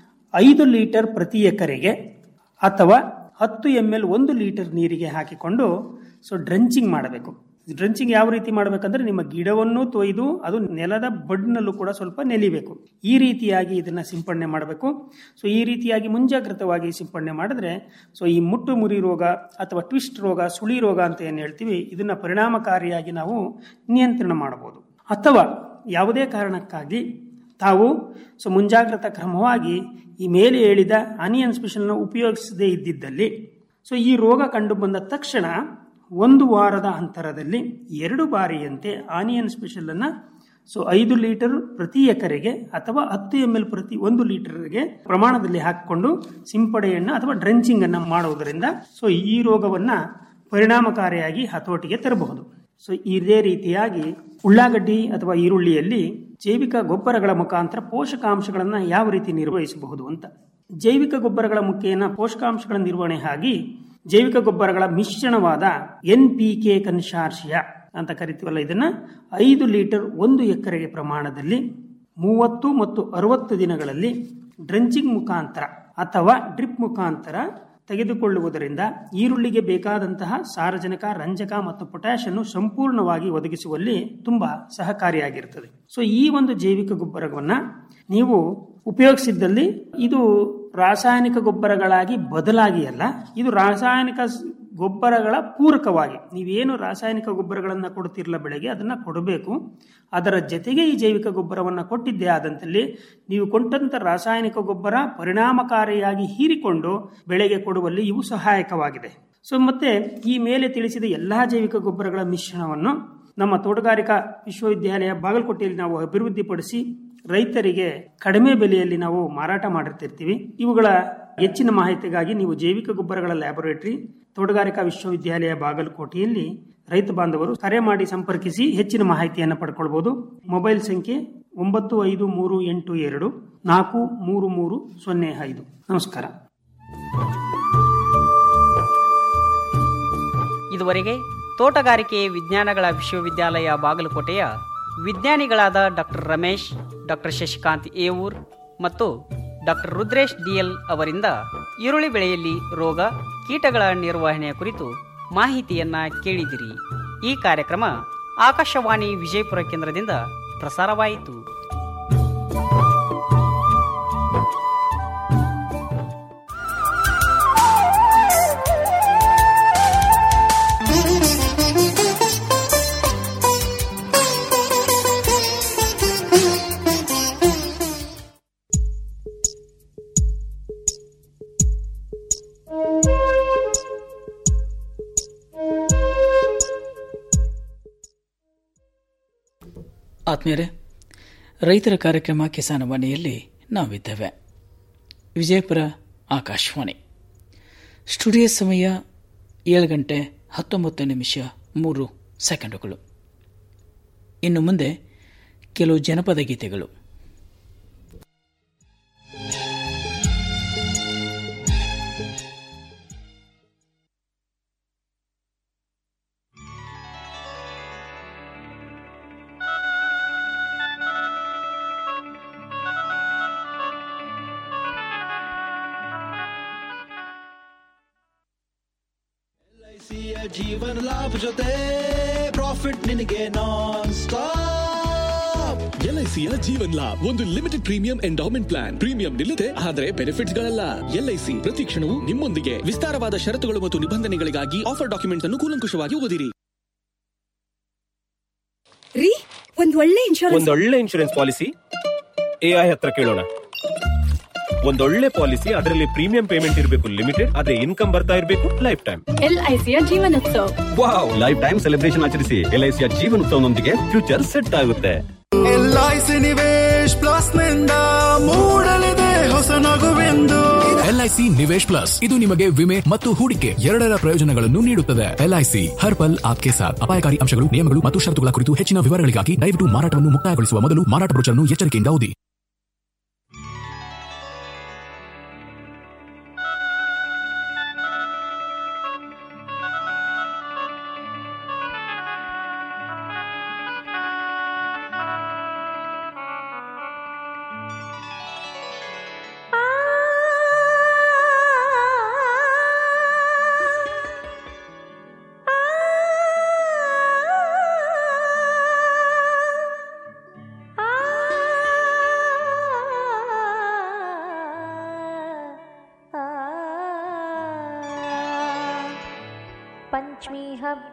ಐದು ಲೀಟರ್ ಪ್ರತಿ ಎಕರೆಗೆ ಅಥವಾ ಹತ್ತು ಎಮ್ ಎಲ್ ಒಂದು ಲೀಟರ್ ನೀರಿಗೆ ಹಾಕಿಕೊಂಡು ಸೊ ಡ್ರಂಚಿಂಗ್ ಮಾಡಬೇಕು ಡ್ರಂಚಿಂಗ್ ಯಾವ ರೀತಿ ಮಾಡಬೇಕಂದ್ರೆ ನಿಮ್ಮ ಗಿಡವನ್ನು ತೊಯ್ದು ಅದು ನೆಲದ ಬಡ್ನಲ್ಲೂ ಕೂಡ ಸ್ವಲ್ಪ ನೆಲಿಬೇಕು ಈ ರೀತಿಯಾಗಿ ಇದನ್ನ ಸಿಂಪಡಣೆ ಮಾಡಬೇಕು ಸೊ ಈ ರೀತಿಯಾಗಿ ಮುಂಜಾಗ್ರತವಾಗಿ ಸಿಂಪಡಣೆ ಮಾಡಿದ್ರೆ ಸೊ ಈ ಮುಟ್ಟು ಮುರಿ ರೋಗ ಅಥವಾ ಟ್ವಿಸ್ಟ್ ರೋಗ ಸುಳಿ ರೋಗ ಅಂತ ಏನು ಹೇಳ್ತೀವಿ ಇದನ್ನ ಪರಿಣಾಮಕಾರಿಯಾಗಿ ನಾವು ನಿಯಂತ್ರಣ ಮಾಡಬಹುದು ಅಥವಾ ಯಾವುದೇ ಕಾರಣಕ್ಕಾಗಿ ತಾವು ಸೊ ಮುಂಜಾಗ್ರತಾ ಕ್ರಮವಾಗಿ ಈ ಮೇಲೆ ಹೇಳಿದ ಆನಿಯನ್ ಸ್ಪೆಷಲ್ನ ಉಪಯೋಗಿಸದೇ ಇದ್ದಿದ್ದಲ್ಲಿ ಸೊ ಈ ರೋಗ ಕಂಡು ಬಂದ ತಕ್ಷಣ ಒಂದು ವಾರದ ಅಂತರದಲ್ಲಿ ಎರಡು ಬಾರಿಯಂತೆ ಆನಿಯನ್ ಸ್ಪೆಷಲ್ ಅನ್ನ ಸೊ ಐದು ಲೀಟರ್ ಪ್ರತಿ ಎಕರೆಗೆ ಅಥವಾ ಹತ್ತು ಎಂ ಎಲ್ ಪ್ರತಿ ಒಂದು ಲೀಟರ್ಗೆ ಪ್ರಮಾಣದಲ್ಲಿ ಹಾಕಿಕೊಂಡು ಸಿಂಪಡೆಯನ್ನ ಅಥವಾ ಡ್ರೆಂಚಿಂಗ್ ಅನ್ನ ಮಾಡುವುದರಿಂದ ಸೊ ಈ ರೋಗವನ್ನ ಪರಿಣಾಮಕಾರಿಯಾಗಿ ಹತೋಟಿಗೆ ತರಬಹುದು ಸೊ ಇದೇ ರೀತಿಯಾಗಿ ಉಳ್ಳಾಗಡ್ಡಿ ಅಥವಾ ಈರುಳ್ಳಿಯಲ್ಲಿ ಜೈವಿಕ ಗೊಬ್ಬರಗಳ ಮುಖಾಂತರ ಪೋಷಕಾಂಶಗಳನ್ನು ಯಾವ ರೀತಿ ನಿರ್ವಹಿಸಬಹುದು ಅಂತ ಜೈವಿಕ ಗೊಬ್ಬರಗಳ ಮುಖೇನ ಪೋಷಕಾಂಶಗಳ ನಿರ್ವಹಣೆ ಆಗಿ ಜೈವಿಕ ಗೊಬ್ಬರಗಳ ಮಿಶ್ರಣವಾದ ಎನ್ ಪಿ ಕೆ ಕನ್ಶಾರ್ಷಿಯ ಅಂತ ಕರಿತೀವಲ್ಲ ಇದನ್ನ ಐದು ಲೀಟರ್ ಒಂದು ಎಕರೆಗೆ ಪ್ರಮಾಣದಲ್ಲಿ ಮೂವತ್ತು ಮತ್ತು ಅರವತ್ತು ದಿನಗಳಲ್ಲಿ ಡ್ರೆಂಚಿಂಗ್ ಮುಖಾಂತರ ಅಥವಾ ಡ್ರಿಪ್ ಮುಖಾಂತರ ತೆಗೆದುಕೊಳ್ಳುವುದರಿಂದ ಈರುಳ್ಳಿಗೆ ಬೇಕಾದಂತಹ ಸಾರಜನಕ ರಂಜಕ ಮತ್ತು ಪೊಟ್ಯಾಶ್ ಅನ್ನು ಸಂಪೂರ್ಣವಾಗಿ ಒದಗಿಸುವಲ್ಲಿ ತುಂಬಾ ಸಹಕಾರಿಯಾಗಿರುತ್ತದೆ ಸೊ ಈ ಒಂದು ಜೈವಿಕ ಗೊಬ್ಬರವನ್ನ ನೀವು ಉಪಯೋಗಿಸಿದ್ದಲ್ಲಿ ಇದು ರಾಸಾಯನಿಕ ಗೊಬ್ಬರಗಳಾಗಿ ಬದಲಾಗಿ ಅಲ್ಲ ಇದು ರಾಸಾಯನಿಕ ಸ್- ಗೊಬ್ಬರಗಳ ಪೂರಕವಾಗಿ ನೀವೇನು ರಾಸಾಯನಿಕ ಗೊಬ್ಬರಗಳನ್ನು ಕೊಡ್ತಿರಲ್ಲ ಬೆಳೆಗೆ ಅದನ್ನ ಕೊಡಬೇಕು ಅದರ ಜೊತೆಗೆ ಈ ಜೈವಿಕ ಗೊಬ್ಬರವನ್ನು ಕೊಟ್ಟಿದ್ದೇ ಆದಂತಲ್ಲಿ ನೀವು ಕೊಟ್ಟಂತ ರಾಸಾಯನಿಕ ಗೊಬ್ಬರ ಪರಿಣಾಮಕಾರಿಯಾಗಿ ಹೀರಿಕೊಂಡು ಬೆಳೆಗೆ ಕೊಡುವಲ್ಲಿ ಇವು ಸಹಾಯಕವಾಗಿದೆ ಸೊ ಮತ್ತೆ ಈ ಮೇಲೆ ತಿಳಿಸಿದ ಎಲ್ಲಾ ಜೈವಿಕ ಗೊಬ್ಬರಗಳ ಮಿಶ್ರಣವನ್ನು ನಮ್ಮ ತೋಟಗಾರಿಕಾ ವಿಶ್ವವಿದ್ಯಾಲಯ ಬಾಗಲಕೋಟೆಯಲ್ಲಿ ನಾವು ಅಭಿವೃದ್ಧಿಪಡಿಸಿ ರೈತರಿಗೆ ಕಡಿಮೆ ಬೆಲೆಯಲ್ಲಿ ನಾವು ಮಾರಾಟ ಮಾಡಿರ್ತಿರ್ತೀವಿ ಇವುಗಳ ಹೆಚ್ಚಿನ ಮಾಹಿತಿಗಾಗಿ ನೀವು ಜೈವಿಕ ಗೊಬ್ಬರಗಳ ಲ್ಯಾಬೊರೇಟರಿ ತೋಟಗಾರಿಕಾ ವಿಶ್ವವಿದ್ಯಾಲಯ ಬಾಗಲಕೋಟೆಯಲ್ಲಿ ರೈತ ಬಾಂಧವರು ಕರೆ ಮಾಡಿ ಸಂಪರ್ಕಿಸಿ ಹೆಚ್ಚಿನ ಮಾಹಿತಿಯನ್ನು ಪಡ್ಕೊಳ್ಬಹುದು ಮೊಬೈಲ್ ಸಂಖ್ಯೆ ಒಂಬತ್ತು ಐದು ಮೂರು ಎಂಟು ಎರಡು ನಾಲ್ಕು ಮೂರು ಮೂರು ಸೊನ್ನೆ ಐದು ನಮಸ್ಕಾರ ಇದುವರೆಗೆ ತೋಟಗಾರಿಕೆ ವಿಜ್ಞಾನಗಳ ವಿಶ್ವವಿದ್ಯಾಲಯ ಬಾಗಲಕೋಟೆಯ ವಿಜ್ಞಾನಿಗಳಾದ ಡಾಕ್ಟರ್ ರಮೇಶ್ ಡಾಕ್ಟರ್ ಶಶಿಕಾಂತ್ ಏವೂರ್ ಮತ್ತು ಡಾಕ್ಟರ್ ರುದ್ರೇಶ್ ಡಿಎಲ್ ಅವರಿಂದ ಈರುಳ್ಳಿ ಬೆಳೆಯಲ್ಲಿ ರೋಗ ಕೀಟಗಳ ನಿರ್ವಹಣೆಯ ಕುರಿತು ಮಾಹಿತಿಯನ್ನ ಕೇಳಿದಿರಿ ಈ ಕಾರ್ಯಕ್ರಮ ಆಕಾಶವಾಣಿ ವಿಜಯಪುರ ಕೇಂದ್ರದಿಂದ ಪ್ರಸಾರವಾಯಿತು ಆತ್ಮೀಯರೇ ರೈತರ ಕಾರ್ಯಕ್ರಮ ಕಿಸಾನ ವಾಣಿಯಲ್ಲಿ ನಾವಿದ್ದೇವೆ ವಿಜಯಪುರ ಆಕಾಶವಾಣಿ ಸ್ಟುಡಿಯೋ ಸಮಯ ಏಳು ಗಂಟೆ ಹತ್ತೊಂಬತ್ತು ನಿಮಿಷ ಮೂರು ಸೆಕೆಂಡುಗಳು ಇನ್ನು ಮುಂದೆ ಕೆಲವು ಜನಪದ ಗೀತೆಗಳು ಜೀವನ ಲಾಭ ಜೊತೆ ಪ್ರಾಫಿಟ್ ನಿನಗೆ ನಾನ್ ಸ್ಟಾಪ್ ಎಲ್ಐಸಿಯ ಜೀವನ್ ಲಾಭ್ ಒಂದು limited premium endowment plan premium ನಿಲ್ಲದೆ ಆದರೆ ಬೆನಿಫಿಟ್ಸ್ ಗಳಲ್ಲ ಎಲ್ಐಸಿ ಪ್ರತಿ ಕ್ಷಣವೂ ನಿಮ್ಮೊಂದಿಗೆ ವಿಸ್ತಾರವಾದ ಷರತ್ತುಗಳು ಮತ್ತು ನಿಬಂಧನೆಗಳಿಗಾಗಿ ಆಫರ್ ಡಾಕ್ಯುಮೆಂಟ್ಸ್ ಅನ್ನು ಕೂಲಂಕುಷವಾಗಿ ಓದಿರಿ ರೀ ಒಂದ್ ಒಳ್ಳೆ ಇನ್ಶೂರೆನ್ಸ್ ಒಂದೊಳ್ಳೆ ಇನ್ಶೂರೆನ್ಸ್ ಪಾಲಿಸಿ ಎಐ ಹತ್ರ ಕೇಳೋಣ ಒಂದೊಳ್ಳೆ ಪಾಲಿಸಿ ಅದರಲ್ಲಿ ಪ್ರೀಮಿಯಂ ಪೇಮೆಂಟ್ ಇರಬೇಕು ಲಿಮಿಟೆಡ್ ಅದೇ ಇನ್ಕಮ್ ಬರ್ತಾ ಇರಬೇಕು ಲೈಫ್ ಟೈಮ್ ಎಲ್ಐಸಿಯ ಜೀವನೋತ್ಸವ ವಾವ್ ಲೈಫ್ ಟೈಮ್ ಸೆಲೆಬ್ರೇಷನ್ ಆಚರಿಸಿ ಎಲ್ಐಸಿಯ ಜೀವನೋತ್ಸವನೊಂದಿಗೆ ಫ್ಯೂಚರ್ ಸೆಟ್ ಆಗುತ್ತೆ L I C Nivesh plus ನಿಂದ ಮೂಡಲಿದೆ ಹೊಸ ನಗುವೆಂದು ಎಲ್ಐಸಿ ನಿವೇಶ್ ಪ್ಲಸ್ ಇದು ನಿಮಗೆ ವಿಮೆ ಮತ್ತು ಹೂಡಿಕೆ ಎರಡರ ಪ್ರಯೋಜನಗಳನ್ನು ನೀಡುತ್ತದೆ ಎಲ್ಐಸಿ ಹರ್ ಪಲ್ ಆಪ್ಕೆ ಸಾಥ್ ಅಪಾಯಕಾರಿ ಅಂಶಗಳು ನಿಯಮಗಳು ಮತ್ತು ಷರತ್ತುಗಳ ಕುರಿತು ಹೆಚ್ಚಿನ ವಿವರಗಳಿಗಾಗಿ ದಯವಿಟ್ಟು ಮಾರಾಟವನ್ನು ಮುಕ್ತಾಯಗೊಳಿಸುವ ಮೊದಲು ಮಾರಾಟ ಬ್ರೋಚರ್ನ್ನು ಎಚ್ಚರಿಕೆಯಿಂದ ಓದಿ ಪಂಚಮಿ ಹಬ್ಬ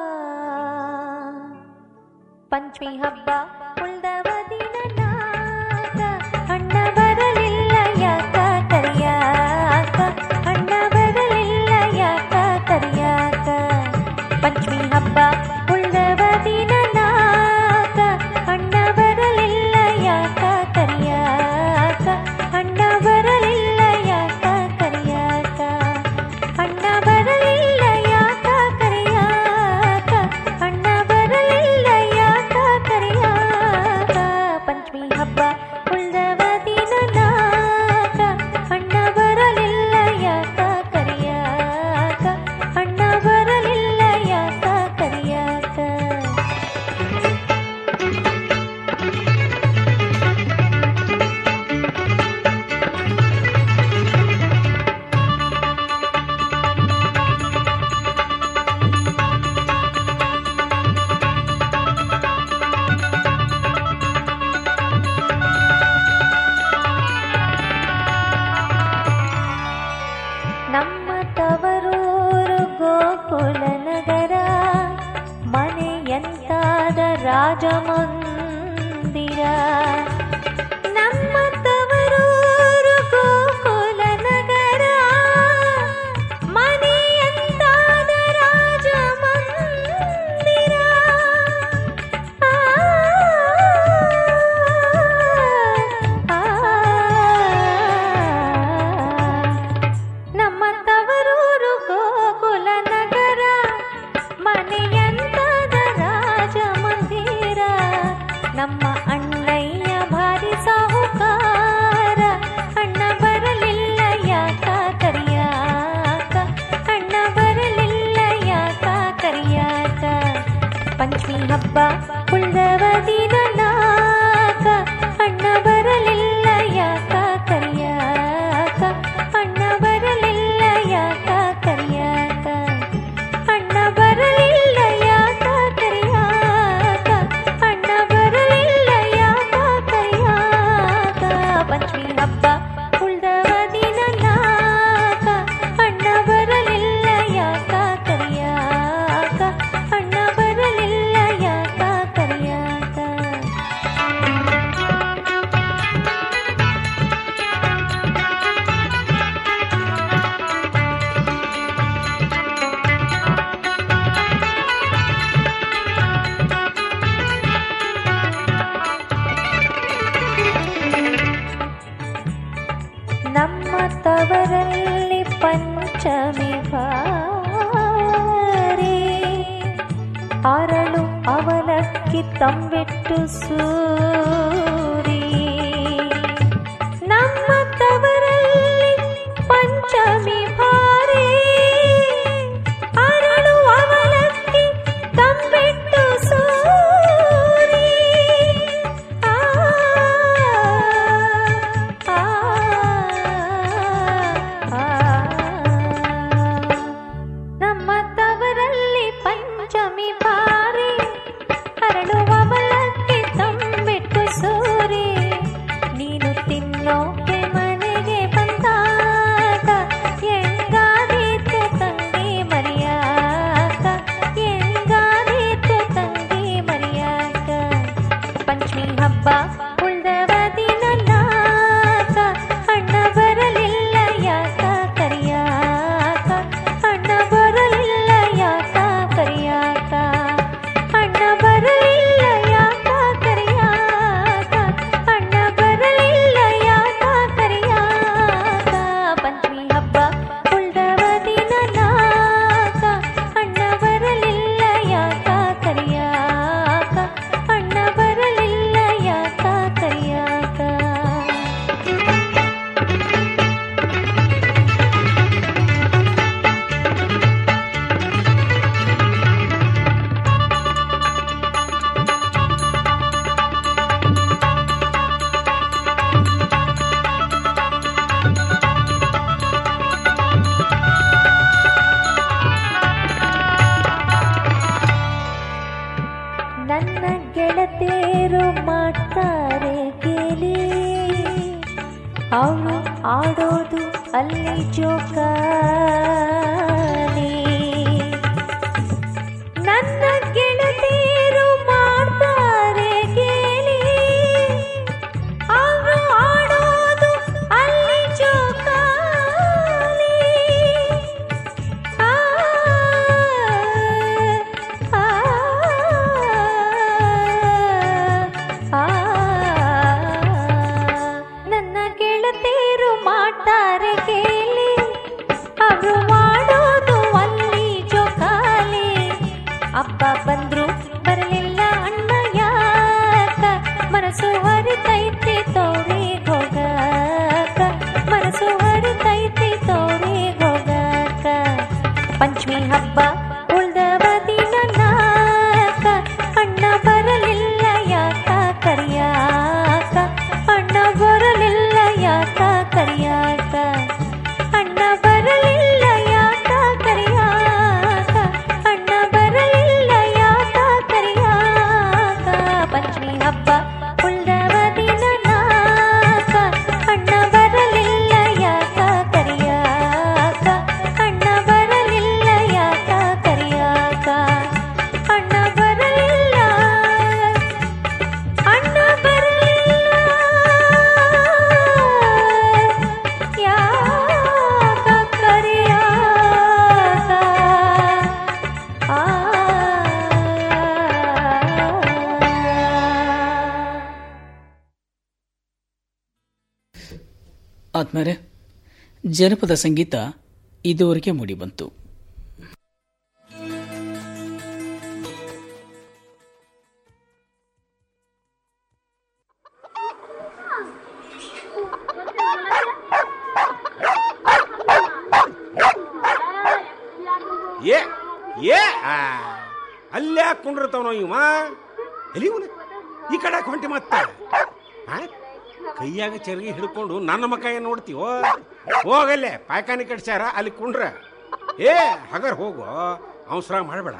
ಪಂಚಮಿ ಹಬ್ಬ ಉಳ್ದವ ದಿನ ನಾಗ ಅಣ್ಣ ಬರಲಿಲ್ಲ ಯಾಕ ಕರಿಯಾಕ ಅಣ್ಣ ಬರಲಿಲ್ಲ ಯಾಕ ಕರಿಯಾಕ ಪಂಚಮಿ ಹಬ್ಬ ಉಳ್ದವ ದಿನ ನಾಗ ಅಣ್ಣ ಬರಲಿಲ್ಲ ಯಾಕ ಕರಿಯಾಕ ಅಣ್ಣ ಬರಲಿಲ್ಲ ಯಾಕ ಕರಿಯಾಕ ಅಣ್ಣ ಬರಲಿಲ್ಲ ಯಾಕ ಕರಿಯಾಕ ಅಣ್ಣ ಬರಲಿಲ್ಲ ಯಾಕ ಕರಿಯಾಕ ಪಂಚಮಿ ಹಬ್ಬ ಉಳ್ದವ ದಿನ ನಾಕ ಅಣ್ಣ ಬರಲಿಲ್ಲ ಯಾಕ ಕರಿಯಾಕ ಅಣ್ಣ ಬರಲಿಲ್ಲ ಯಾಕ ಕರಿಯಾಕ ನಮ್ಮ ತವರೂರು ಗೋಕುಲ ನಗರ ಮನೆಯಂತಾದ ರಾಜಮಂದಿರ ನಮ್ಮ ತವರೂರು ಗೋಕುಲ ನಗರ ಮನೆಯಂತಾದ ರಾಜಮಂದಿರ ಆ, ಆ, ನಮ್ಮ ತವರೂರು ಗೋಕುಲ ನಗರ ಮನೆಯಂತದ ರಾಜ ಮಂದಿರ ನಮ್ಮ ಅಣ್ಣಯ್ಯ ಭಾರಿ ಸಾಹುಕಾರ ಅಣ್ಣ ಬರಲಿಲ್ಲ ಯಾಕ ಕರಿಯಾಕ ಅಣ್ಣ ಬರಲಿಲ್ಲ ಯಾಕ ಕರಿಯಾಕ ಪಂಚಮಿ ಹಬ್ಬ ಉಳ್ದವ ದಿನ ನಾಕ ಅಣ್ಣ ಬರಲಿಲ್ಲ ಯಾಕ ಕರಿಯಾಕ ಅಣ್ಣ ಬರಲಿಲ್ಲ ಯಾಕ ಕರಿಯಾಕ ಅಣ್ಣ ಬರಲಿಲ್ಲ ಯಾಕ ಕರಿಯಾಕ ಅಣ್ಣ ಬರಲಿಲ್ಲ ಯಾಕ ಕರಿಯಾಕ ಪಂಚಮಿ ಹಬ್ಬ ಉಳ್ದವ ದಿನ ನಾಕ ಅಣ್ಣ ಬರಲಿಲ್ಲ ಯಾಕ ಕರಿಯಾಕ ಅಣ್ಣ ಬರಲಿಲ್ಲ ಯಾಕ ಕರಿಯಾಕ ನಮ್ಮ ತವರಲ್ಲಿ ಪಂಚಮಿ ಬಾರಿ ಅರಳು ಅವಲಕ್ಕಿ ತಂಬಿಟ್ಟು ಸೂರಿ ನಮ್ಮ ತವರಲ್ಲಿ ಪಂಚಮಿ ಭಾರಿ ಅರಳು ಅವಲಕ್ಕಿ ತಂಬಿಟ್ಟು ಸೂರಿ ಆ ಆ, ಆ, ನಮ್ಮ ತವರಲ್ಲಿ ಅವರು ಆಡೋದು ಅಲ್ಲಿ ಜೋಕಾಲಿ ನನ್ನ ಗೆಳತಿಯರು ಮಾಡ್ತಾರೆ ಕೇಳಿ ಅವರು ಆಡೋದು ಅಲ್ಲಿ ಜೋಕಾಲಿ ಆ, ಆ, ಆ, ನನ್ನ ಗೆಳತಿಯರು ಮಾಡ್ತಾರೆ ಕೇಳಿ ಅವರು ಮಾಡೋದು ಅಲ್ಲಿ ಜೋಕಾಲಿ ಅಪ್ಪ ಬಂದ್ರು ಬರಲಿಲ್ಲ ಅಣ್ಣ ಯಾಕ ಮನಸ್ಸು ಹರಿತೈತಿ ತೋರಿಗ್ ಹೋಗಾಕ ಮನಸ್ಸು ಹರಿತೈತಿ ತೋರಿಗ್ ಹೋಗಾಕ ಪಂಚಮಿ ಹಬ್ಬ ಉಳ್ದವ ದಿನ ನಾಕ ಅಣ್ಣ ಬರಲಿಲ್ಲ ಯಾಕ ಕರಿಯಾಕ ಅಣ್ಣ ಬರಲಿಲ್ಲ ಯಾಕ ಕರಿಯಾಕ ಅಣ್ಣ ಬರಲಿಲ್ಲ ಯಾಕ ಕರಿಯಾಕ ಅಣ್ಣ ಬರಲಿಲ್ಲ ಯಾಕ ಕರಿಯಾಕ ಪಂಚಮಿ ಹಬ್ಬ ಉಳ್ದವ ದಿನ ನಾಕ ಅಣ್ಣ ಬರಲಿಲ್ಲ ಯಾಕ ಕರಿಯಾಕ ಅಣ್ಣ ಬರಲಿಲ್ಲ ಯಾಕ ಕರಿಯಾಕ ಅಣ್ಣ ಬರಲಿಲ್ಲ ಅಣ್ಣ ಬರಲಿಲ್ಲ ಯಾಕ ಕರಿಯಾಕ ಆ ಆದ್ಮೇಲೆ ಜನಪದ ಸಂಗೀತ ಇದುವರೆಗೆ ಮೂಡಿಬಂತು ಏ ಏ ಆ, ಅಲ್ಲೇ ಯಾಕೆ ಕುಂಡಿರ್ತಾವನೋ ಇವ ಎಲ್ಲಿ ಇವನು ಈ ಕಡೆ ಯಾಕ್ ಹೊಂಟಿ ಮತ್ತ ಆ? ಕೈಯಾಗ ಚರ್ಗಿ ಹಿಡ್ಕೊಂಡು ನನ್ನ ಮಕ ಏನ್ ನೋಡ್ತೀವೋ ಹೋಗಲ್ಲೇ ಪಾಯ್ಕಾನಿ ಕಟ್ಸ್ಯಾರ ಅಲ್ಲಿ ಕುಂಡ್ರ ಏ ಹಗರ್ ಹೋಗು ಅವಸರ ಮಾಡಬೇಡ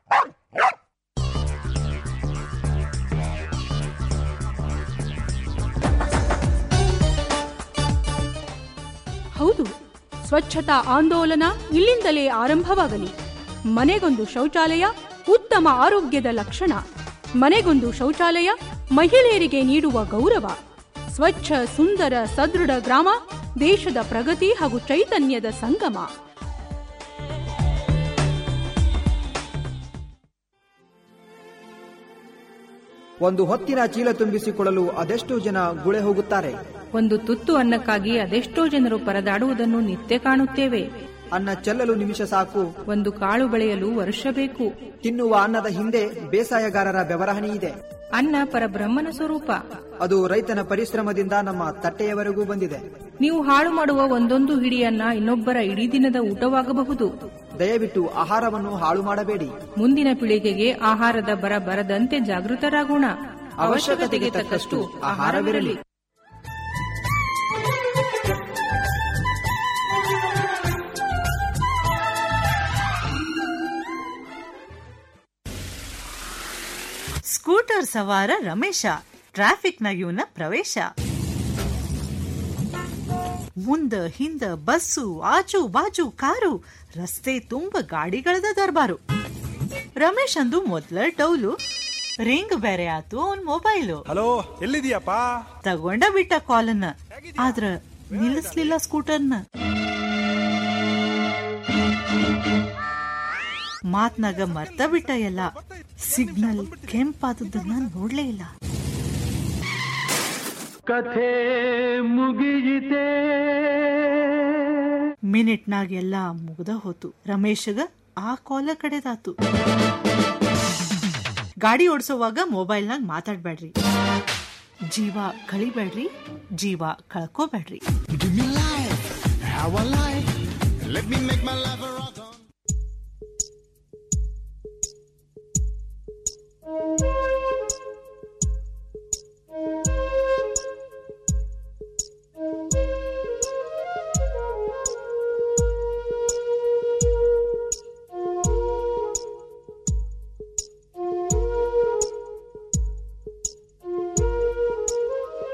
ಹೌದು ಸ್ವಚ್ಛತಾ ಆಂದೋಲನ ಇಲ್ಲಿಂದಲೇ ಆರಂಭವಾಗಲಿ ಮನೆಗೊಂದು ಶೌಚಾಲಯ ಉತ್ತಮ ಆರೋಗ್ಯದ ಲಕ್ಷಣ ಮನೆಗೊಂದು ಶೌಚಾಲಯ ಮಹಿಳೆಯರಿಗೆ ನೀಡುವ ಗೌರವ ಸ್ವಚ್ಛ ಸುಂದರ ಸದೃಢ ಗ್ರಾಮ ದೇಶದ ಪ್ರಗತಿ ಹಾಗೂ ಚೈತನ್ಯದ ಸಂಗಮ ಒಂದು ಹೊತ್ತಿನ ಚೀಲ ತುಂಬಿಸಿಕೊಳ್ಳಲು ಅದೆಷ್ಟೋ ಜನ ಗುಳೆ ಹೋಗುತ್ತಾರೆ ಒಂದು ತುತ್ತು ಅನ್ನಕ್ಕಾಗಿ ಅದೆಷ್ಟೋ ಜನರು ಪರದಾಡುವುದನ್ನು ನಿತ್ಯ ಕಾಣುತ್ತೇವೆ ಅನ್ನ ಚೆಲ್ಲಲು ನಿಮಿಷ ಸಾಕು ಒಂದು ಕಾಳು ಬೆಳೆಯಲು ವರ್ಷ ಬೇಕು ತಿನ್ನುವ ಅನ್ನದ ಹಿಂದೆ ಬೇಸಾಯಗಾರರ ಬೆವರಹಣಿ ಇದೆ ಅನ್ನ ಪರಬ್ರಹ್ಮನ ಸ್ವರೂಪ ಅದು ರೈತನ ಪರಿಶ್ರಮದಿಂದ ನಮ್ಮ ತಟ್ಟೆಯವರೆಗೂ ಬಂದಿದೆ ನೀವು ಹಾಳು ಮಾಡುವ ಒಂದೊಂದು ಹಿಡಿಯನ್ನ ಇನ್ನೊಬ್ಬರ ಇಡೀ ದಿನದ ಊಟವಾಗಬಹುದು ದಯವಿಟ್ಟು ಆಹಾರವನ್ನು ಹಾಳು ಮಾಡಬೇಡಿ ಮುಂದಿನ ಪೀಳಿಗೆಗೆ ಆಹಾರದ ಬರ ಬರದಂತೆ ಜಾಗೃತರಾಗೋಣ ಅವಶ್ಯಕತೆಗೆ ತಕ್ಕಷ್ಟು ಆಹಾರವಿರಲಿ ಸ್ಕೂಟರ್ ಸವಾರ ರಮೇಶ ಟ್ರಾಫಿಕ್ನ ಇವನ ಪ್ರವೇಶ ಮುಂದ ಹಿಂದ ಬಸ್ಸು ಆಜು ಬಾಜು ಕಾರು ರಸ್ತೆ ತುಂಬ ಗಾಡಿಗಳದ ದರ್ಬಾರು ರಮೇಶ್ ಅಂದು ಮೊದ್ಲ ಡೌಲು ರಿಂಗ್ ಬೇರೆ ಆತು ಅವನ್ ಮೊಬೈಲು ಹಲೋ ಎಲ್ಲಿದೀಯಪ್ಪ ತಗೊಂಡ ಬಿಟ್ಟ ಕಾಲನ್ನ ಆದ್ರ ನಿಲ್ಲಿಸ್ಲಿಲ್ಲ ಸ್ಕೂಟರ್ನ ಮಾತ್ನಾಗ ಮರ್ತ ಬಿಟ್ಟ ಎಲ್ಲ ಸಿಗ್ನಲ್ ಕೆಂಪಾದದ್ದನ್ನ ನೋಡ್ಲೇ ಇಲ್ಲ ಕಥೆ ಮುಗಿಯಿತೆ ಮಿನಿಟ್ನಾಗ ಎಲ್ಲ ಮುಗ್ದ ಹೋತು ರಮೇಶಗ ಆ ಕಾಲ ಕಡೆದಾತು ಗಾಡಿ ಓಡಿಸೋವಾಗ ಮೊಬೈಲ್ನಾಗ ಮಾತಾಡ್ಬೇಡ್ರಿ ಜೀವ ಕಳಿಬೇಡ್ರಿ ಜೀವ ಕಳ್ಕೋಬೇಡ್ರಿ Have a life. Let me make my life a